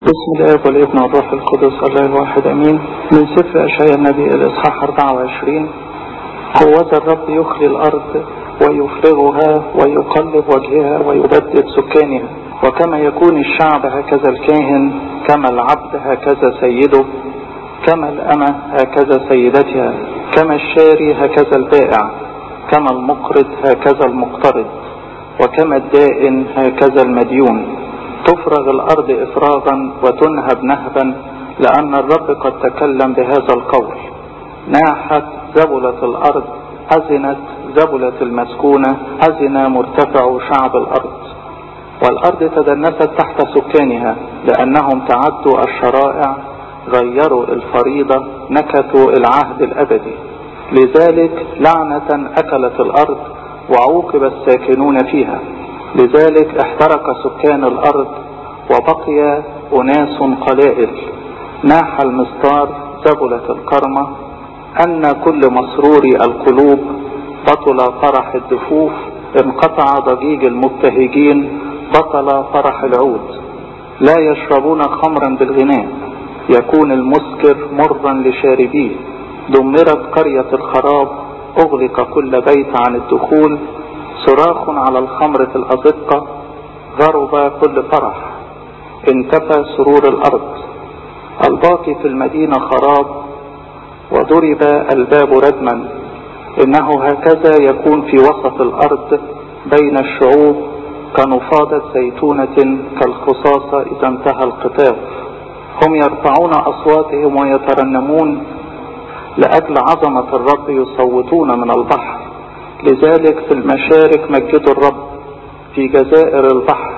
بسم الله والابن والروح القدس الله الواحد امين من سفر اشعياء النبي الاصحاح 24 قوة الرب يخلي الارض ويفرغها ويقلب وجهها ويبدد سكانها وكما يكون الشعب هكذا الكاهن كما العبد هكذا سيده كما الأمة هكذا سيدتها كما الشاري هكذا البائع كما المقرض هكذا المقترض وكما الدائن هكذا المديون تفرغ الأرض إفراغا وتنهب نهبا لأن الرب قد تكلم بهذا القول ناحت زبلت الأرض أزنت زبلت المسكونة أزن مرتفع شعب الأرض والأرض تدنست تحت سكانها لأنهم تعدوا الشرائع غيروا الفريضة نكثوا العهد الأبدي لذلك لعنة أكلت الأرض وعوقب الساكنون فيها لذلك احترق سكان الأرض وبقي أناس قلائل ناح المستار زبلت الكرمة أن كل مسرور القلوب بطل فرح الدفوف انقطع ضجيج المبتهجين بطل فرح العود لا يشربون خمرا بالغناء يكون المسكر مرا لشاربيه دمرت قرية الخراب اغلق كل بيت عن الدخول صراخ على الخمر في الأزقة غرب كل فرح انتفى سرور الأرض الباقي في المدينة خراب وضرب الباب ردما إنه هكذا يكون في وسط الأرض بين الشعوب كنفاضة زيتونة كالخصاصة إذا انتهى القطاف هم يرفعون أصواتهم ويترنمون لأجل عظمة الرب يصوتون من البحر لذلك في المشارق مجدوا الرب في جزائر البحر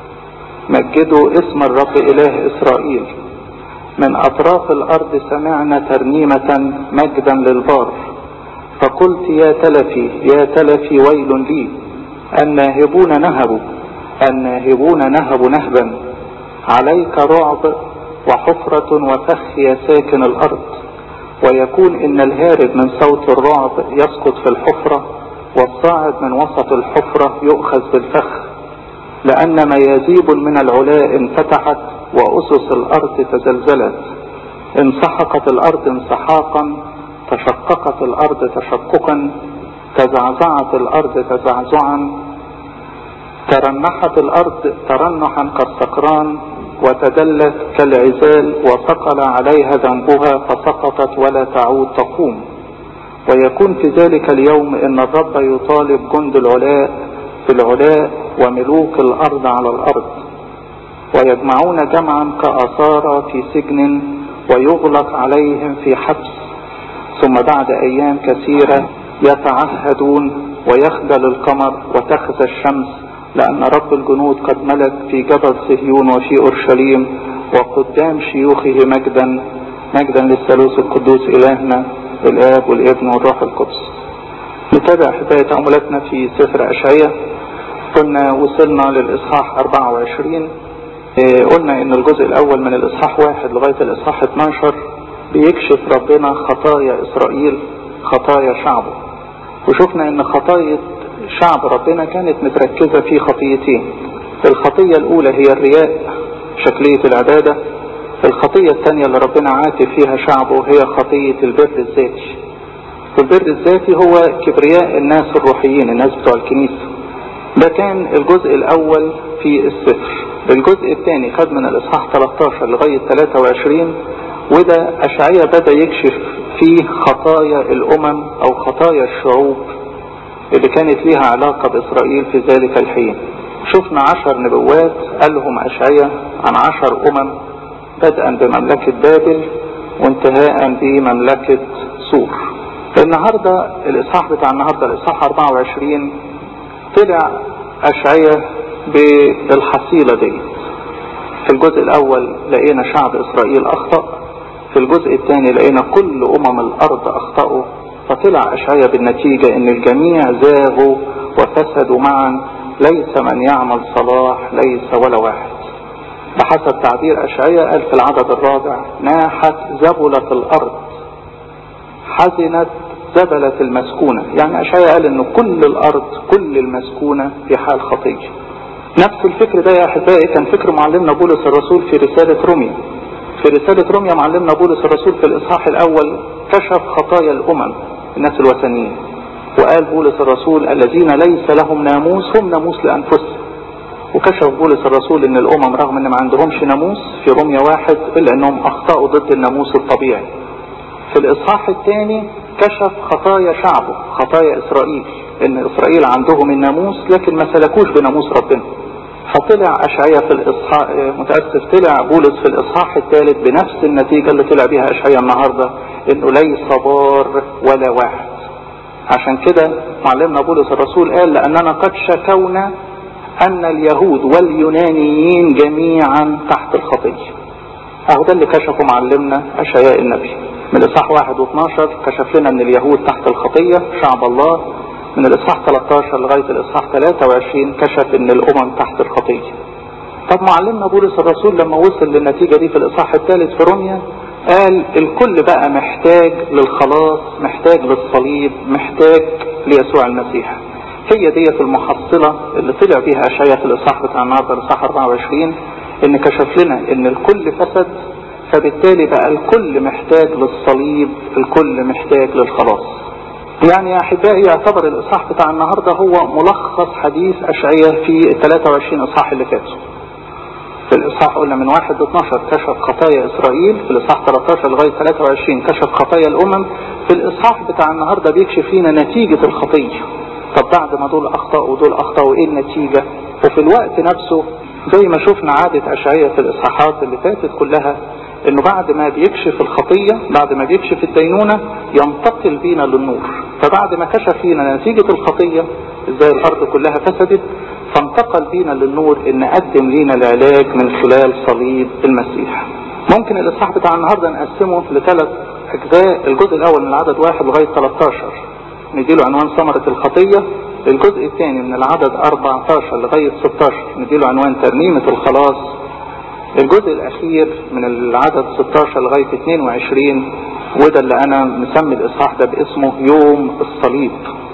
مجدوا اسم الرب إله إسرائيل من أطراف الأرض سمعنا ترنيمة مجدا للبار فقلت يا تلفي يا تلفي ويل لي الناهبون نهبوا الناهبون نهبوا نهبا عليك رعب وحفرة وفخ يا ساكن الأرض ويكون إن الهارب من صوت الرعب يسقط في الحفرة والصاعد من وسط الحفرة يؤخذ بالفخ لأن ميازيب من العلاء انفتحت وأسس الأرض تزلزلت انسحقت الأرض انسحاقا تشققت الأرض تشققا تزعزعت الأرض تزعزعا ترنحت الأرض ترنحا كالسكران وتدلت كالعزال وثقل عليها ذنبها فسقطت ولا تعود تقوم ويكون في ذلك اليوم ان الرب يطالب جند العلاء في العلاء وملوك الارض على الارض ويجمعون جمعا كأسارى في سجن ويغلق عليهم في حبس ثم بعد ايام كثيرة يتعهدون ويخجل القمر وتخزى الشمس لأن رب الجنود قد ملك في جبل صهيون وفي أورشليم وقدام شيوخه مجدا مجدا للثالوث القدوس إلهنا الآب والابن والروح القدس نتابع أحبائي تأملاتنا في سفر أشعية كنا وصلنا للإصحاح 24 قلنا إن الجزء الأول من الإصحاح واحد لغاية الإصحاح 12 بيكشف ربنا خطايا إسرائيل خطايا شعبه وشفنا إن خطايا شعب ربنا كانت متركزة في خطيتين الخطية الأولى هي الرياء شكلية العبادة الخطية الثانية اللي ربنا عاتب فيها شعبه هي خطية البر الذاتي والبر الذاتي هو كبرياء الناس الروحيين الناس بتوع الكنيسة ده كان الجزء الأول في السفر الجزء الثاني خد من الإصحاح 13 لغاية 23 وده أشعية بدأ يكشف فيه خطايا الأمم أو خطايا الشعوب اللي كانت ليها علاقة بإسرائيل في ذلك الحين شفنا عشر نبوات قالهم أشعية عن عشر أمم بدءا بمملكة بابل وانتهاء بمملكة سور النهاردة الإصحاح بتاع النهاردة الإصحاح 24 طلع أشعية بالحصيلة دي في الجزء الأول لقينا شعب إسرائيل أخطأ في الجزء الثاني لقينا كل أمم الأرض أخطأوا فطلع أشعية بالنتيجة ان الجميع زاغوا وفسدوا معا ليس من يعمل صلاح ليس ولا واحد بحسب تعبير أشعية قال في العدد الرابع ناحت زبلت الأرض حزنت زبلت المسكونة يعني أشعية قال ان كل الأرض كل المسكونة في حال خطية نفس الفكر ده يا احبائي كان فكر معلمنا بولس الرسول في رسالة روميا في رسالة روميا معلمنا بولس الرسول في الاصحاح الاول كشف خطايا الامم الناس الوثنيين وقال بولس الرسول الذين ليس لهم ناموس هم ناموس لانفسهم وكشف بولس الرسول ان الامم رغم ان ما عندهمش ناموس في روميا واحد الا انهم اخطأوا ضد الناموس الطبيعي في الاصحاح الثاني كشف خطايا شعبه خطايا اسرائيل ان اسرائيل عندهم الناموس لكن ما سلكوش بناموس ربنا فطلع اشعياء في الاصحاح متاسف طلع بولس في الاصحاح الثالث بنفس النتيجه اللي طلع بيها اشعياء النهارده انه ليس بار ولا واحد عشان كده معلمنا بولس الرسول قال لاننا قد شكونا ان اليهود واليونانيين جميعا تحت الخطيه اهو ده اللي كشفه معلمنا اشعياء النبي من الاصحاح 1 و12 كشف لنا ان اليهود تحت الخطيه شعب الله من الاصحاح 13 لغايه الاصحاح 23 كشف ان الامم تحت الخطيه طب معلمنا بولس الرسول لما وصل للنتيجه دي في الاصحاح الثالث في روميا قال الكل بقى محتاج للخلاص محتاج للصليب محتاج ليسوع المسيح هي ديت المحصلة اللي طلع بيها أشعياء في الإصحاح بتاع النهارده الإصحاح 24 إن كشف لنا إن الكل فسد فبالتالي بقى الكل محتاج للصليب الكل محتاج للخلاص يعني يا أحبائي يعتبر الإصحاح بتاع النهارده هو ملخص حديث أشعياء في ال 23 إصحاح اللي فاتوا في الإصحاح قلنا من 1 ل 12 كشف خطايا إسرائيل في الإصحاح 13 لغاية 23 كشف خطايا الأمم في الإصحاح بتاع النهارده بيكشف لنا نتيجة الخطية طب بعد ما دول أخطأوا ودول أخطأوا إيه النتيجة وفي الوقت نفسه زي ما شفنا عادة أشعية في الإصحاحات اللي فاتت كلها إنه بعد ما بيكشف الخطية بعد ما بيكشف الدينونة ينتقل بينا للنور فبعد ما كشف لنا نتيجة الخطية إزاي الأرض كلها فسدت فانتقل بينا للنور إن قدم لينا العلاج من خلال صليب المسيح ممكن الإصحاح بتاع النهاردة نقسمه لثلاث أجزاء الجزء الأول من العدد واحد لغاية 13 نديله عنوان ثمرة الخطية الجزء الثاني من العدد 14 لغاية 16 نديله عنوان ترنيمة الخلاص الجزء الأخير من العدد 16 لغاية 22 وده اللي أنا مسمي الإصحاح ده باسمه يوم الصليب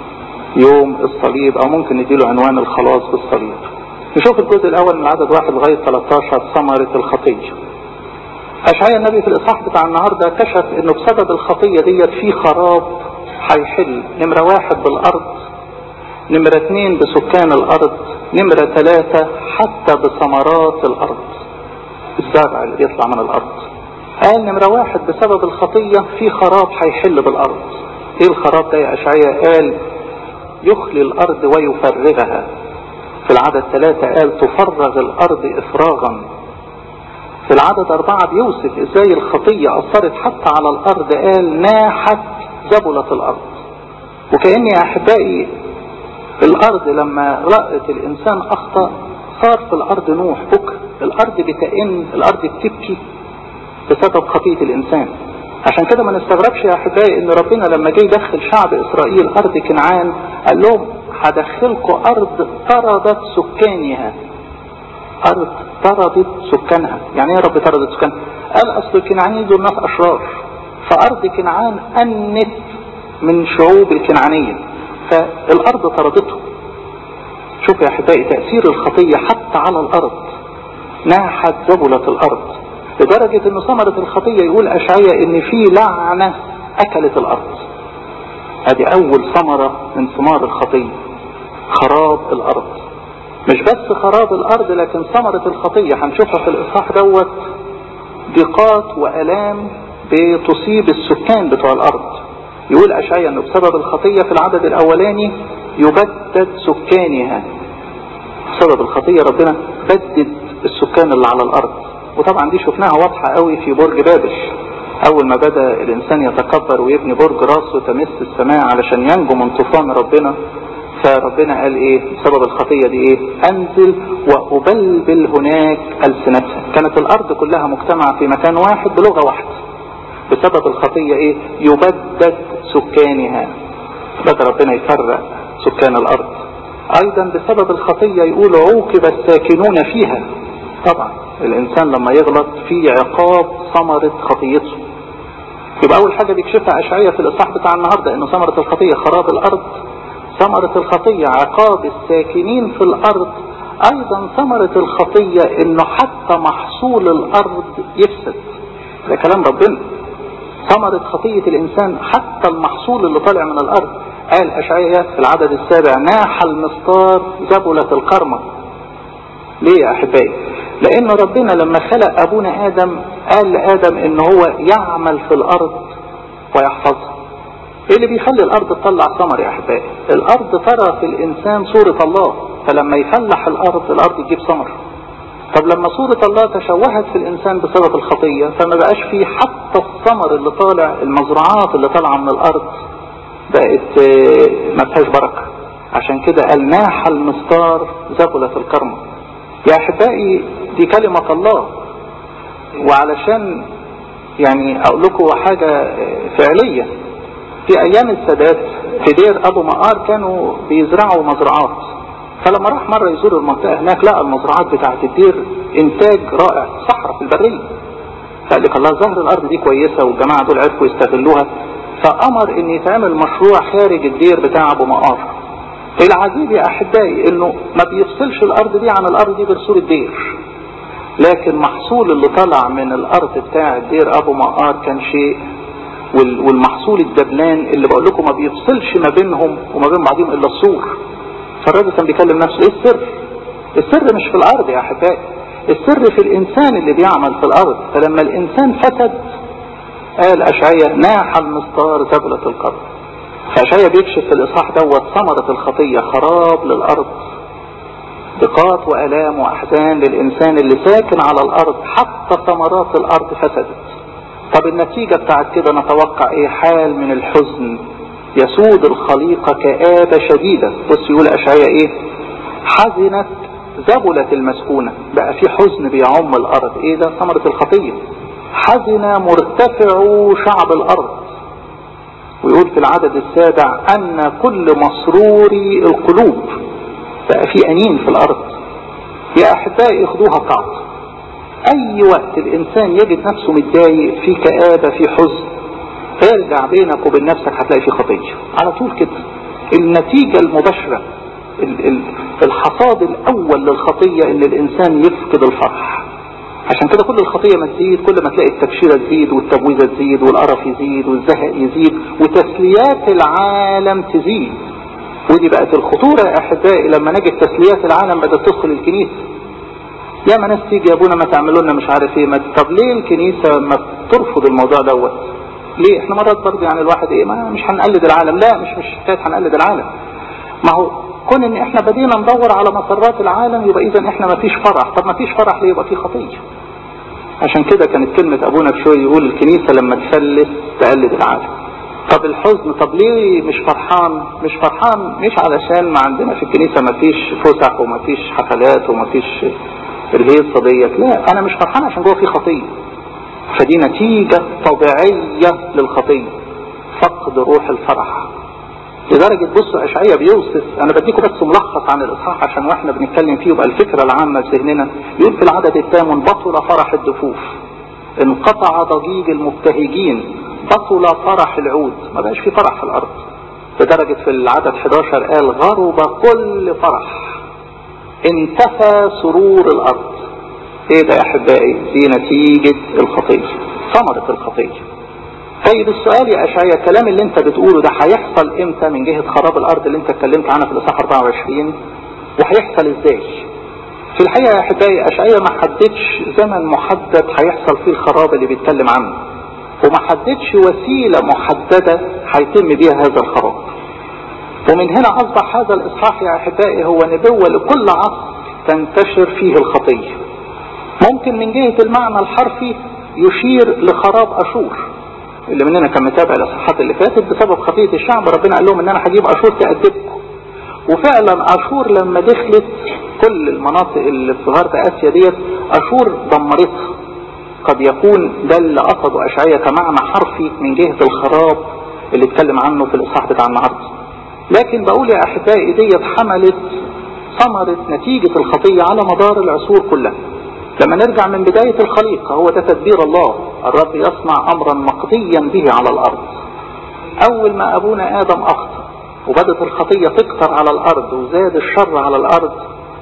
يوم الصليب أو ممكن نديله عنوان الخلاص بالصليب نشوف الجزء الأول من العدد 1 لغاية 13 ثمرة الخطية أشعياء النبي في الإصحاح بتاع النهاردة كشف إنه بسبب الخطية ديت في خراب هيحل نمرة واحد بالأرض نمرة اتنين بسكان الأرض نمرة ثلاثة حتى بثمرات الأرض الزرع اللي بيطلع من الأرض قال نمرة واحد بسبب الخطية في خراب هيحل بالأرض ايه الخراب ده يا أشعياء قال يخلي الأرض ويفرغها في العدد ثلاثة قال تفرغ الأرض إفراغا في العدد أربعة بيوصف ازاي الخطية أثرت حتى على الأرض قال ناحت زبلة الأرض وكأن يا أحبائي الأرض لما رأت الإنسان أخطأ صار في الأرض نوح بكر الأرض بتئن الأرض بتبكي بسبب خطية الإنسان عشان كده ما نستغربش يا أحبائي إن ربنا لما جه يدخل شعب إسرائيل أرض كنعان قال لهم هدخلكم أرض طردت سكانها أرض طردت سكانها يعني ايه رب طردت سكانها قال أصل الكنعانيين دول ناس أشرار فأرض كنعان أنت من شعوب الكنعانية فالأرض طردته شوف يا أحبائي تأثير الخطية حتى على الأرض ناحت زبلة الأرض لدرجة أن ثمرة الخطية يقول أشعية أن في لعنة أكلت الأرض هذه أول ثمرة من ثمار الخطية خراب الأرض مش بس خراب الأرض لكن ثمرة الخطية هنشوفها في الإصحاح دوت ضيقات وألام بتصيب السكان بتوع الأرض يقول أشعيا أنه بسبب الخطية في العدد الأولاني يبدد سكانها بسبب الخطية ربنا بدد السكان اللي على الأرض وطبعا دي شفناها واضحة قوي في برج بابل أول ما بدأ الإنسان يتكبر ويبني برج راسه تمس السماء علشان ينجو من طوفان ربنا فربنا قال ايه بسبب الخطية دي ايه انزل وابلبل هناك السنتها كانت الارض كلها مجتمعة في مكان واحد بلغة واحدة بسبب الخطية ايه يبدد سكانها بدأ ربنا يفرق سكان الارض ايضا بسبب الخطية يقول عوقب الساكنون فيها طبعا الانسان لما يغلط في عقاب ثمرة خطيته يبقى اول حاجة بيكشفها اشعية في الاصحاح بتاع النهاردة ان ثمرة الخطية خراب الارض ثمرة الخطية عقاب الساكنين في الارض ايضا ثمرة الخطية انه حتى محصول الارض يفسد ده كلام ربنا ثمرة خطية الانسان حتى المحصول اللي طالع من الارض قال اشعياء في العدد السابع ناح المسطار زبلت القرمة ليه يا احبائي لان ربنا لما خلق ابونا ادم قال لادم ان هو يعمل في الارض ويحفظها ايه اللي بيخلي الارض تطلع ثمر يا احبائي الارض ترى في الانسان صورة الله فلما يفلح الارض الارض تجيب ثمر طب لما صورة الله تشوهت في الانسان بسبب الخطية فما بقاش فيه حتى الثمر اللي طالع المزروعات اللي طالعة من الارض بقت ما فيهاش بركة عشان كده قال ناح المستار زبلت الكرمة يا احبائي دي كلمة الله وعلشان يعني اقول لكم حاجة فعلية في ايام السادات في دير ابو مقار كانوا بيزرعوا مزرعات فلما راح مرة يزور المنطقة هناك لقى المزرعات بتاعت الدير انتاج رائع صحراء في البرية فقال لك الله ظهر الارض دي كويسة والجماعة دول عرفوا يستغلوها فامر ان يتعمل مشروع خارج الدير بتاع ابو مقار العجيب يا احبائي انه ما بيفصلش الارض دي عن الارض دي غير صورة دير لكن محصول اللي طلع من الارض بتاع الدير ابو مقار كان شيء والمحصول الدبلان اللي بقول لكم ما بيفصلش ما بينهم وما بين بعضهم الا السور فالراجل كان بيكلم نفسه ايه السر السر مش في الارض يا احبائي السر في الانسان اللي بيعمل في الارض فلما الانسان فسد قال اشعياء ناح المستار زبلة القرض فاشعياء بيكشف في الاصحاح دوت ثمرة الخطية خراب للارض ضيقات والام واحزان للانسان اللي ساكن على الارض حتى ثمرات الارض فسدت طب النتيجة بتاعت كده نتوقع ايه حال من الحزن يسود الخليقة كآبة شديدة بص يقول اشعياء ايه حزنت زبلت المسكونة بقى في حزن بيعم الارض ايه ده ثمرة الخطية حزن مرتفع شعب الارض ويقول في العدد السابع ان كل مسروري القلوب بقى في انين في الارض يا احبائي اخدوها قاعدة اي وقت الانسان يجد نفسه متضايق في كآبة في حزن ارجع بينك وبين نفسك هتلاقي في خطية على طول كده النتيجة المباشرة الحصاد الاول للخطية ان الانسان يفقد الفرح عشان كده كل الخطية ما تزيد كل ما تلاقي التبشيرة تزيد والتبويزة تزيد والقرف يزيد والزهق يزيد وتسليات العالم تزيد ودي بقت الخطورة يا احبائي لما نجد تسليات العالم بدأت تدخل الكنيسة يا ما ناس تيجي يا ابونا ما تعملوا لنا مش عارف ايه ما طب ليه الكنيسة ما بترفض الموضوع دوت ليه احنا مرات برضه يعني الواحد ايه ما مش هنقلد العالم لا مش مش حكايه هنقلد العالم ما هو كون ان احنا بدينا ندور على مسرات العالم يبقى اذا احنا ما فيش فرح طب ما فيش فرح ليه يبقى في خطيه عشان كده كانت كلمة ابونا بشوي يقول الكنيسة لما تفلس تقلد العالم طب الحزن طب ليه مش فرحان مش فرحان مش علشان ما عندنا في الكنيسة ما فيش فسح وما فيش حفلات وما فيش الهيصة ديت لا انا مش فرحان عشان جوه في خطية فدي نتيجة طبيعية للخطية فقد روح الفرح لدرجة بصوا أشعية بيوصف أنا بديكم بس ملخص عن الإصحاح عشان وإحنا بنتكلم فيه يبقى الفكرة العامة في ذهننا يقول في العدد الثامن بطل فرح الدفوف انقطع ضجيج المبتهجين بطل فرح العود ما بقاش في فرح في الأرض لدرجة في العدد 11 قال غرب كل فرح انتفى سرور الأرض ايه ده يا احبائي دي نتيجة الخطية ثمرة الخطية طيب السؤال يا اشعياء الكلام اللي انت بتقوله ده هيحصل امتى من جهة خراب الارض اللي انت اتكلمت عنها في الاصحاح 24 وهيحصل ازاي في الحقيقة يا احبائي اشعياء ما حددش زمن محدد هيحصل فيه الخراب اللي بيتكلم عنه وما حددش وسيلة محددة هيتم بيها هذا الخراب ومن هنا اصبح هذا الاصحاح يا احبائي هو نبوة لكل عصر تنتشر فيه الخطيه ممكن من جهة المعنى الحرفي يشير لخراب أشور اللي مننا كان متابع الأصحاحات اللي فاتت بسبب خطية الشعب ربنا قال لهم ان انا هجيب أشور تأدبكم وفعلا أشور لما دخلت كل المناطق اللي في غرب آسيا ديت أشور دمرتها قد يكون ده اللي قصده أشعية كمعنى حرفي من جهة الخراب اللي اتكلم عنه في الإصحاح بتاع النهارده لكن بقول يا أحبائي ديت حملت ثمرة نتيجة الخطية على مدار العصور كلها لما نرجع من بداية الخليقة هو ده تدبير الله الرب يصنع أمرا مقضيا به على الأرض أول ما أبونا آدم أخطأ وبدت الخطية تكتر على الأرض وزاد الشر على الأرض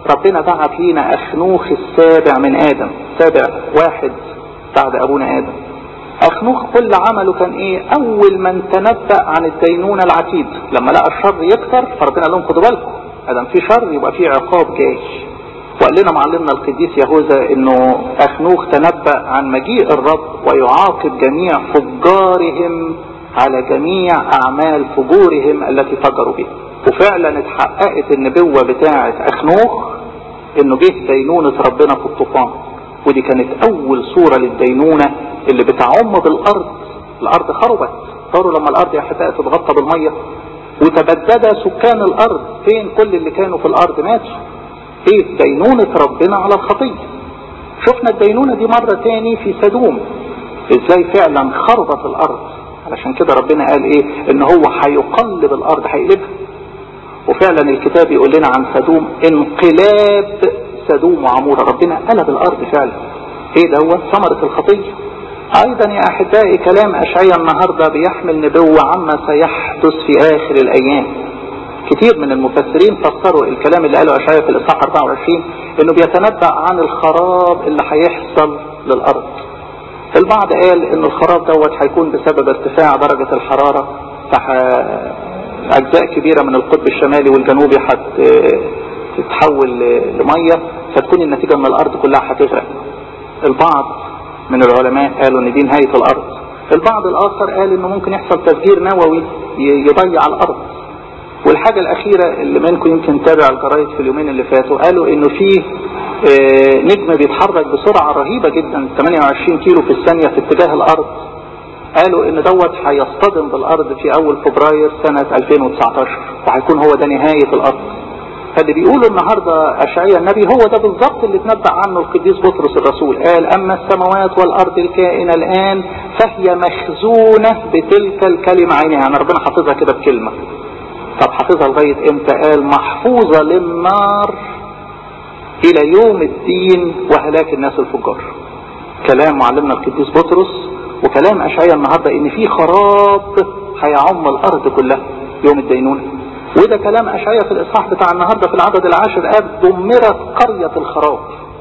ربنا بعت لينا اخنوخ السابع من ادم سابع واحد بعد ابونا ادم اخنوخ كل عمله كان ايه اول من تنبأ عن الدينونة العتيد لما لقى الشر يكثر فربنا قال لهم خدوا بالكم ادم في شر يبقى في عقاب جاي وقال لنا معلمنا القديس يهوذا انه اخنوخ تنبأ عن مجيء الرب ويعاقب جميع فجارهم على جميع اعمال فجورهم التي فجروا بها وفعلا اتحققت النبوة بتاعة اخنوخ انه جه دينونة ربنا في الطوفان ودي كانت اول صورة للدينونة اللي بتعم بالارض الارض خربت صاروا لما الارض يا احبائي تتغطى بالمية وتبدد سكان الارض فين كل اللي كانوا في الارض ماتوا ايه دينونة ربنا على الخطية شفنا الدينونة دي مرة تاني في سدوم ازاي فعلا خربت الارض علشان كده ربنا قال ايه ان هو هيقلب الارض هيقلبها وفعلا الكتاب يقول لنا عن سدوم انقلاب سدوم وعمورة ربنا قلب الارض فعلا ايه دوت ثمرة الخطية ايضا يا احبائي كلام اشعيا النهاردة بيحمل نبوة عما سيحدث في اخر الايام كتير من المفسرين فسروا الكلام اللي قاله اشعيا في الاصحاح 24 انه بيتنبأ عن الخراب اللي هيحصل للارض البعض قال ان الخراب دوت هيكون بسبب ارتفاع درجة الحرارة فح... اجزاء كبيرة من القطب الشمالي والجنوبي هتتحول لمية فتكون النتيجة ان الارض كلها هتغرق البعض من العلماء قالوا ان دي نهاية الارض البعض الاخر قال انه ممكن يحصل تفجير نووي يضيع الارض والحاجة الاخيرة اللي منكم يمكن تابع الجرايد في اليومين اللي فاتوا قالوا انه في نجم بيتحرك بسرعة رهيبة جدا 28 كيلو في الثانية في اتجاه الارض قالوا ان دوت هيصطدم بالارض في اول فبراير سنة 2019 وهيكون هو ده نهاية الارض فاللي بيقولوا النهاردة اشعياء النبي هو ده بالظبط اللي اتنبأ عنه القديس بطرس الرسول قال اما السماوات والارض الكائنة الان فهي مخزونة بتلك الكلمة عينها يعني ربنا حافظها كده بكلمة طب حافظها لغاية امتى قال محفوظة للنار الى يوم الدين وهلاك الناس الفجار كلام معلمنا القديس بطرس وكلام اشعياء النهاردة ان في خراب هيعم الارض كلها يوم الدينونة وده كلام اشعياء في الاصحاح بتاع النهاردة في العدد العاشر قال دمرت قرية الخراب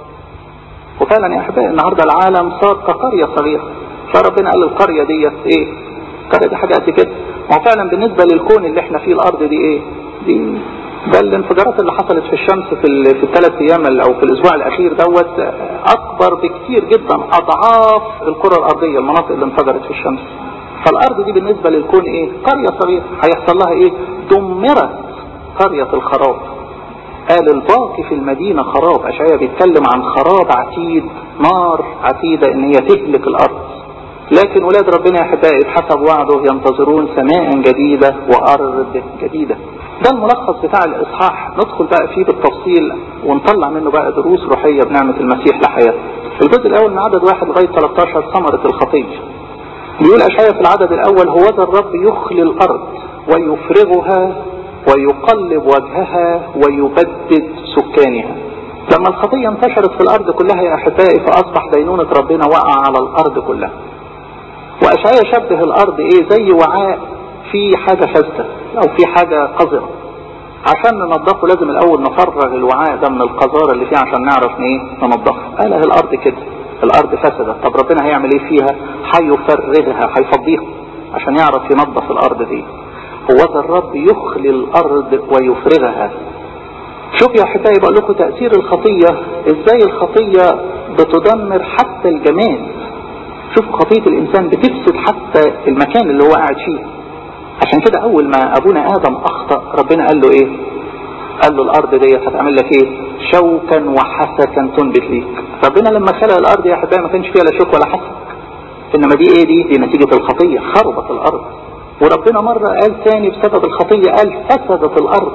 وفعلا يا احبائي النهاردة العالم صار كقرية صغيرة فربنا قال القرية ديت ايه القرية دي حاجة قد كده ما هو فعلا بالنسبة للكون اللي احنا فيه الارض دي ايه دي ده الانفجارات اللي حصلت في الشمس في في الثلاث ايام او في الاسبوع الاخير دوت اكبر بكتير جدا اضعاف الكره الارضيه المناطق اللي انفجرت في الشمس فالارض دي بالنسبه للكون ايه قريه صغيره هيحصل لها ايه دمرت قريه الخراب قال الباقي في المدينه خراب اشعياء بيتكلم عن خراب عتيد نار عتيده ان هي تهلك الارض لكن ولاد ربنا يا احبائي بحسب وعده ينتظرون سماء جديده وارض جديده ده الملخص بتاع الاصحاح ندخل بقى فيه بالتفصيل ونطلع منه بقى دروس روحية بنعمة المسيح لحياته الجزء الاول من عدد واحد لغاية 13 ثمرة الخطية بيقول اشعيا في العدد الاول هو ذا الرب يخلي الارض ويفرغها ويقلب وجهها ويبدد سكانها لما الخطية انتشرت في الارض كلها يا احبائي فاصبح دينونة ربنا وقع على الارض كلها واشعيا شبه الارض ايه زي وعاء في حاجة فاسدة او في حاجة قذرة عشان ننظفه لازم الاول نفرغ الوعاء ده من القذارة اللي فيه عشان نعرف ايه ننظفه قال الارض كده الارض فسدت طب ربنا هيعمل ايه فيها هيفرغها هيفضيها عشان يعرف ينظف الارض دي هو ذا الرب يخلي الارض ويفرغها شوف يا احبائي بقول لكم تأثير الخطية ازاي الخطية بتدمر حتى الجمال شوفوا خطية الانسان بتفسد حتى المكان اللي هو قاعد فيه عشان كده اول ما ابونا ادم اخطأ ربنا قال له ايه قال له الارض ديت هتعمل لك ايه شوكا وحسكا تنبت ليك ربنا لما خلق الارض يا احبائي ما كانش فيها لا شوك ولا حسك انما دي ايه دي دي نتيجة الخطية خربت الارض وربنا مرة قال تاني بسبب الخطية قال فسدت الارض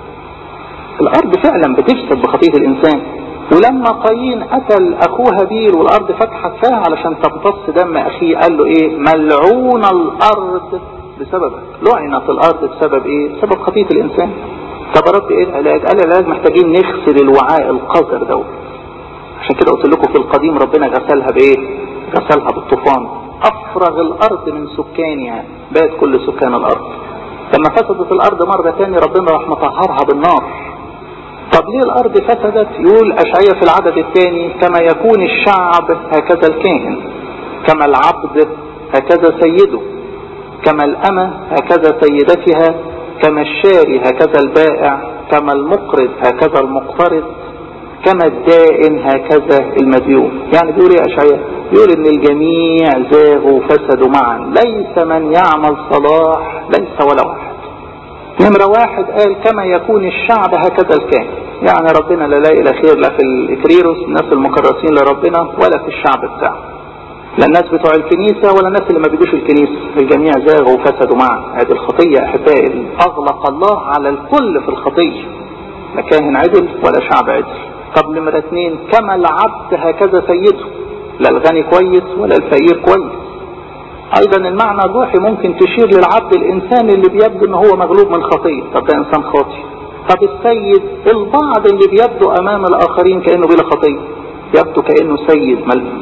الارض فعلا بتفسد بخطية الانسان ولما قايين قتل اخوه هابيل والارض فتحت فيها علشان تمتص دم اخيه قال له ايه ملعون الارض بسببك لعنت الارض بسبب ايه بسبب خطية الانسان طب يا رب ايه العلاج قال العلاج محتاجين نغسل الوعاء القذر دوت عشان كده قلت لكم في القديم ربنا غسلها بايه غسلها بالطوفان افرغ الارض من سكانها بات كل سكان الارض لما فسدت الارض مرة تاني ربنا راح مطهرها بالنار طب ليه الارض فسدت يقول اشعياء في العدد الثاني كما يكون الشعب هكذا الكاهن كما العبد هكذا سيده كما الأمة هكذا سيدتها كما الشاري هكذا البائع كما المقرض هكذا المقترض كما الدائن هكذا المديون يعني بيقول يا أشعياء بيقول ان الجميع زاغوا وفسدوا معا ليس من يعمل صلاح ليس ولا واحد نمرة واحد قال كما يكون الشعب هكذا الكاهن يعني ربنا لا لاقي لا خير لا في الإكريروس الناس المكرسين لربنا ولا في الشعب بتاعه لا الناس بتوع الكنيسة ولا الناس اللي ما بيجوش الكنيسة الجميع زاغوا وفسدوا معا هذه الخطية أحبائي أغلق الله على الكل في الخطية لا كاهن عدل ولا شعب عدل طب نمرة اثنين كما العبد هكذا سيده لا الغني كويس ولا الفقير كويس ايضا المعنى الروحي ممكن تشير للعبد الانسان اللي بيبدو ان هو مغلوب من خطية طب ده انسان خاطئ طب السيد البعض اللي بيبدو امام الاخرين كانه بلا خطية يبدو كانه سيد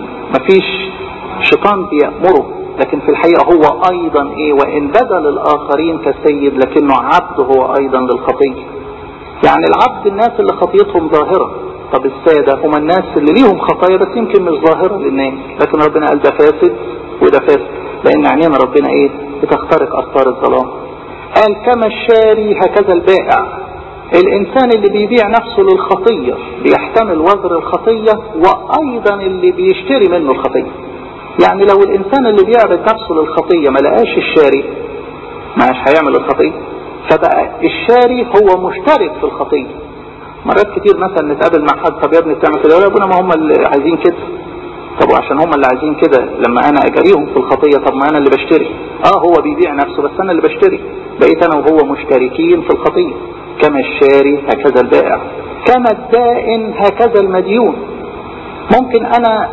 مفيش شيطان بيأمره لكن في الحقيقة هو ايضا ايه وان بدل الاخرين كسيد لكنه عبد هو ايضا للخطية يعني العبد الناس اللي خطيتهم ظاهرة طب السادة هم الناس اللي ليهم خطايا بس يمكن مش ظاهرة للناس لكن ربنا قال ده فاسد وده فاسد لان عينينا ربنا ايه بتخترق اثار الظلام قال كما الشاري هكذا البائع الانسان اللي بيبيع نفسه للخطية بيحتمل وزر الخطية وايضا اللي بيشتري منه الخطية يعني لو الانسان اللي بيعرض نفسه للخطية ما لقاش الشاري مش هيعمل الخطية فبقى الشاري هو مشترك في الخطية مرات كتير مثلا نتقابل مع حد طب يا ابني بتعمل كده يا ابونا ما هم اللي عايزين كده طب وعشان هم اللي عايزين كده لما انا اجاريهم في الخطية طب ما انا اللي بشتري اه هو بيبيع نفسه بس انا اللي بشتري بقيت انا وهو مشتركين في الخطية كما الشاري هكذا البائع كما الدائن هكذا المديون ممكن انا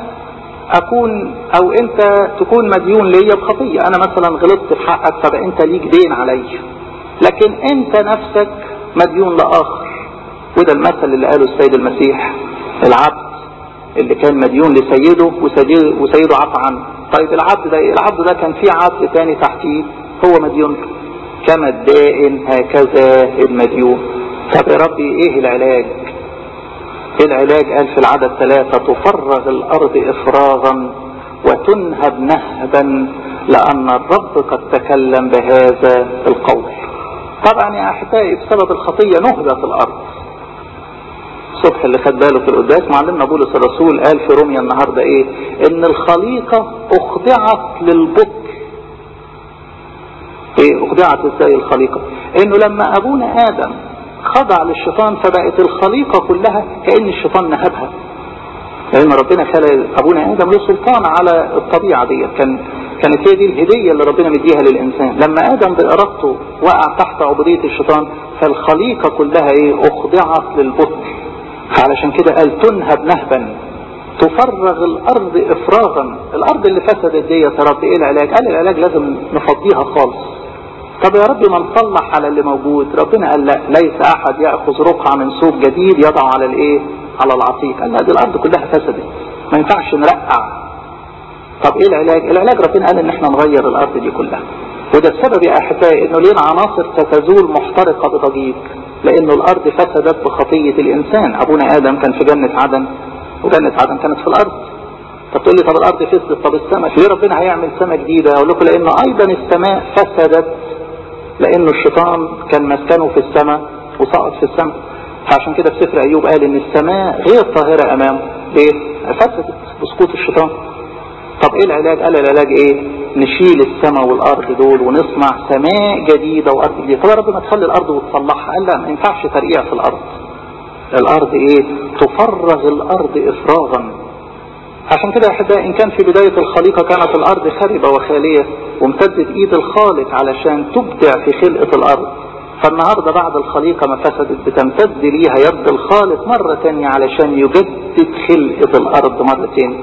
اكون او انت تكون مديون ليا بخطية انا مثلا غلطت في حقك فبقى انت ليك دين عليا لكن انت نفسك مديون لاخر وده المثل اللي قاله السيد المسيح العبد اللي كان مديون لسيده وسيده, وسيده عفى عنه طيب العبد ده العبد ده كان فيه عبد تاني تحتيه هو مديون له كما الدائن هكذا المديون طب يا ربي ايه العلاج ايه العلاج قال في العدد ثلاثة تفرغ الارض افراغا وتنهب نهبا لان الرب قد تكلم بهذا القول طبعا يا احبائي بسبب الخطية نهبت الارض الصبح اللي خد باله في القداس معلمنا بولس الرسول قال في روميا النهاردة ايه ان الخليقة اخضعت للبطء ايه اخضعت ازاي الخليقة انه لما ابونا ادم خضع للشيطان فبقت الخليقة كلها كأن الشيطان نهبها لان ربنا خلق ابونا ادم له سلطان على الطبيعة دي كان كانت هي دي الهدية اللي ربنا مديها للإنسان لما آدم بإرادته وقع تحت عبودية الشيطان فالخليقة كلها ايه أخضعت للبطء علشان كده قال تنهب نهبا تفرغ الأرض إفراغا الأرض اللي فسدت دي يا رب إيه العلاج قال العلاج لازم نفضيها خالص طب يا رب ما نصلح على اللي موجود ربنا قال لا ليس أحد يأخذ رقعة من صوف جديد يضع على الإيه على العتيق قال لا دي الأرض كلها فسدت ما ينفعش نرقع طب ايه العلاج العلاج ربنا قال ان احنا نغير الارض دي كلها وده السبب يا احبائي انه لينا عناصر ستزول محترقة بضجيج لانه الارض فسدت بخطية الانسان ابونا ادم كان في جنة عدن وجنة عدن كانت في الارض طب تقول لي طب الارض فسدت طب السماء ليه ربنا هيعمل سماء جديدة اقول لكم لانه ايضا السماء فسدت لانه الشيطان كان مسكنه في السماء وسقط في السماء فعشان كده في سفر ايوب قال ان السماء غير طاهرة امامه ليه فسدت بسقوط الشيطان طب ايه العلاج قال العلاج ايه نشيل السماء والارض دول ونصنع سماء جديدة وارض جديدة طب يا رب ما تخلي الارض وتصلحها قال لا ما ينفعش ترقيع في الارض الارض ايه تفرغ الارض افراغا عشان كده يا احبائي ان كان في بداية الخليقة كانت الارض خربة وخالية وامتدت ايد الخالق علشان تبدع في خلقة الارض فالنهاردة بعد الخليقة ما فسدت بتمتد ليها يد الخالق مرة تانية علشان يجدد خلقة الارض مرة تانية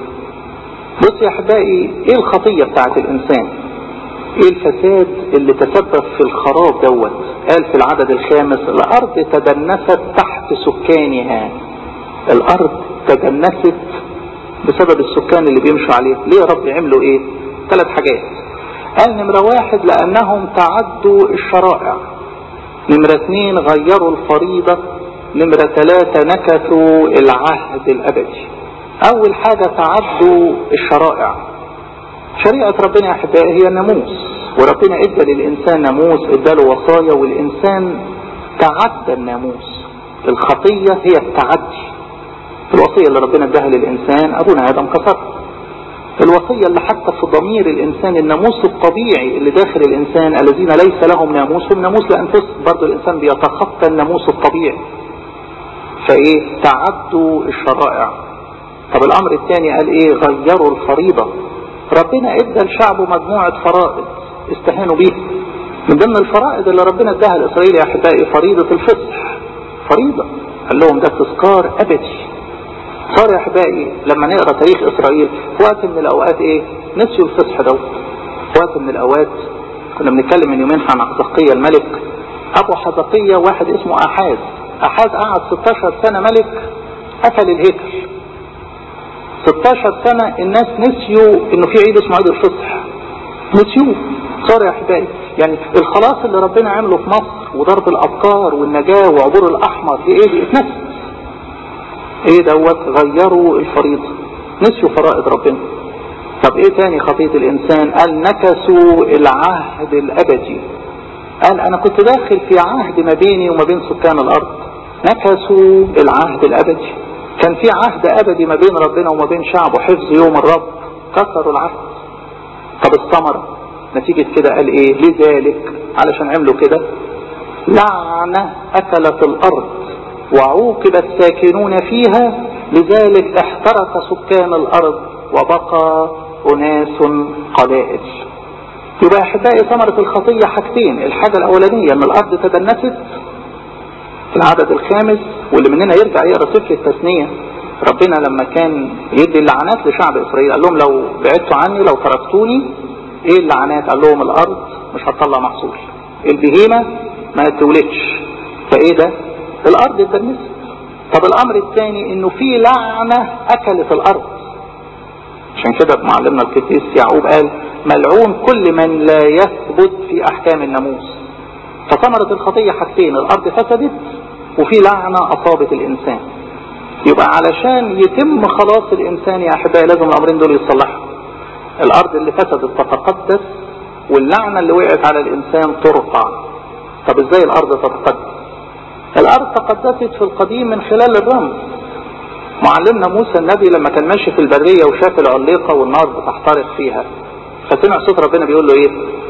بص يا احبائي ايه الخطية بتاعت الانسان ايه الفساد اللي تسبب في الخراب دوت قال في العدد الخامس الارض تدنست تحت سكانها الارض تدنست بسبب السكان اللي بيمشوا عليه ليه يا رب عملوا ايه ثلاث حاجات قال نمرة واحد لانهم تعدوا الشرائع نمرة اثنين غيروا الفريضة نمرة ثلاثة نكثوا العهد الأبدي أول حاجة تعدوا الشرائع شريعة ربنا يا أحبائي هي الناموس وربنا ادى للإنسان ناموس ادى له وصايا والإنسان تعدى الناموس الخطية هي التعدي الوصية اللي ربنا اداها للإنسان أبونا آدم كسرها الوصية اللي حتى في ضمير الإنسان الناموس الطبيعي اللي داخل الإنسان الذين ليس لهم ناموس هم ناموس لأنفسهم برضه الإنسان بيتخطى الناموس الطبيعي فإيه تعدوا الشرائع طب الأمر الثاني قال إيه غيروا الفريضة ربنا ادى لشعبه مجموعة فرائض استهانوا بيها من ضمن الفرائض اللي ربنا اداها لإسرائيل يا أحبائي فريضة الفصح فريضة قال لهم ده تذكار أبدي صار يا احبائي لما نقرا تاريخ اسرائيل في وقت من الاوقات ايه نسيوا الفصح دوت في وقت من الاوقات كنا بنتكلم من يومين عن حزقية الملك ابو حزقية واحد اسمه احاز احاز قعد 16 سنة ملك قفل الهيكل 16 سنة الناس نسيوا انه في عيد اسمه عيد الفصح نسيوه صار يا احبائي يعني الخلاص اللي ربنا عمله في مصر وضرب الابكار والنجاة وعبور الاحمر دي ايه دي اتنست ايه دوت غيروا الفريضة نسيوا فرائض ربنا طب ايه تاني خطية الانسان قال نكسوا العهد الابدي قال انا كنت داخل في عهد ما بيني وما بين سكان الارض نكسوا العهد الابدي كان في عهد ابدي ما بين ربنا وما بين شعبه حفظ يوم الرب كسروا العهد طب الثمرة نتيجة كده قال ايه لذلك علشان عملوا كده لعنة اكلت الارض وعوقب الساكنون فيها لذلك احترق سكان الارض وبقى اناس قلائل يبقى احبائي ثمرة الخطية حاجتين الحاجة الاولانية ان الارض تدنست في العدد الخامس واللي مننا يرجع يقرا سفر التثنية ربنا لما كان يدي اللعنات لشعب اسرائيل قال لهم لو بعدتوا عني لو تركتوني ايه اللعنات قال لهم الارض مش هتطلع محصول البهيمة ما تولدش فايه ده الارض اتدنست طب الامر الثاني انه في لعنة اكلت الارض عشان كده معلمنا القديس يعقوب قال ملعون كل من لا يثبت في احكام الناموس فثمرة الخطية حاجتين الارض فسدت وفي لعنة اصابت الانسان يبقى علشان يتم خلاص الانسان يا احبائي لازم الامرين دول يتصلحوا الارض اللي فسدت تتقدس واللعنة اللي وقعت على الانسان ترفع طب ازاي الارض تتقدس الارض تقدست في القديم من خلال الرمز معلمنا موسى النبي لما كان ماشي في البرية وشاف العليقة والنار بتحترق فيها فسمع صوت ربنا بيقول له ايه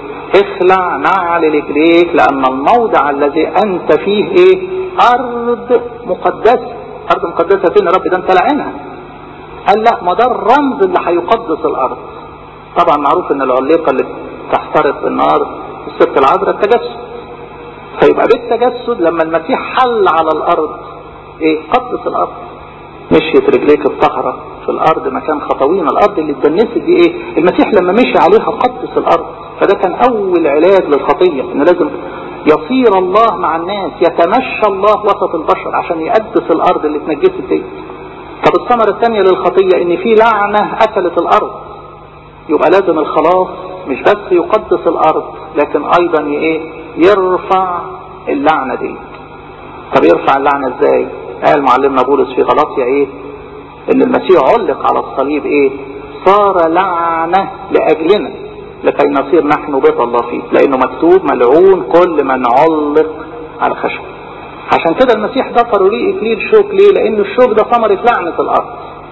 اخلع نعل رجليك لان الموضع الذي انت فيه ايه ارض مقدسة ارض مقدسة فين يا رب ده انت لعنها قال لا ما ده الرمز اللي هيقدس الارض طبعا معروف ان العليقة اللي تحترق بالنار الست العذراء التجسد فيبقى بالتجسد لما المسيح حل على الارض ايه قدس الارض مشيت رجليك الطهرة في الارض مكان خطوين الارض اللي اتدنست دي ايه المسيح لما مشي عليها قدس الارض فده كان اول علاج للخطية ان لازم يصير الله مع الناس يتمشى الله وسط البشر عشان يقدس الارض اللي اتنجست دي طب الثمرة الثانية للخطية ان في لعنة اكلت الارض يبقى لازم الخلاص مش بس يقدس الارض لكن ايضا ايه يرفع اللعنة دي طب يرفع اللعنة ازاي قال معلمنا بولس في غلطية ايه ان المسيح علق على الصليب ايه صار لعنة لاجلنا لكي نصير نحن بيت الله فيه لانه مكتوب ملعون كل من علق على خشب عشان كده المسيح ضفر ليه اكليل شوك ليه لان الشوك ده ثمرة لعنة الارض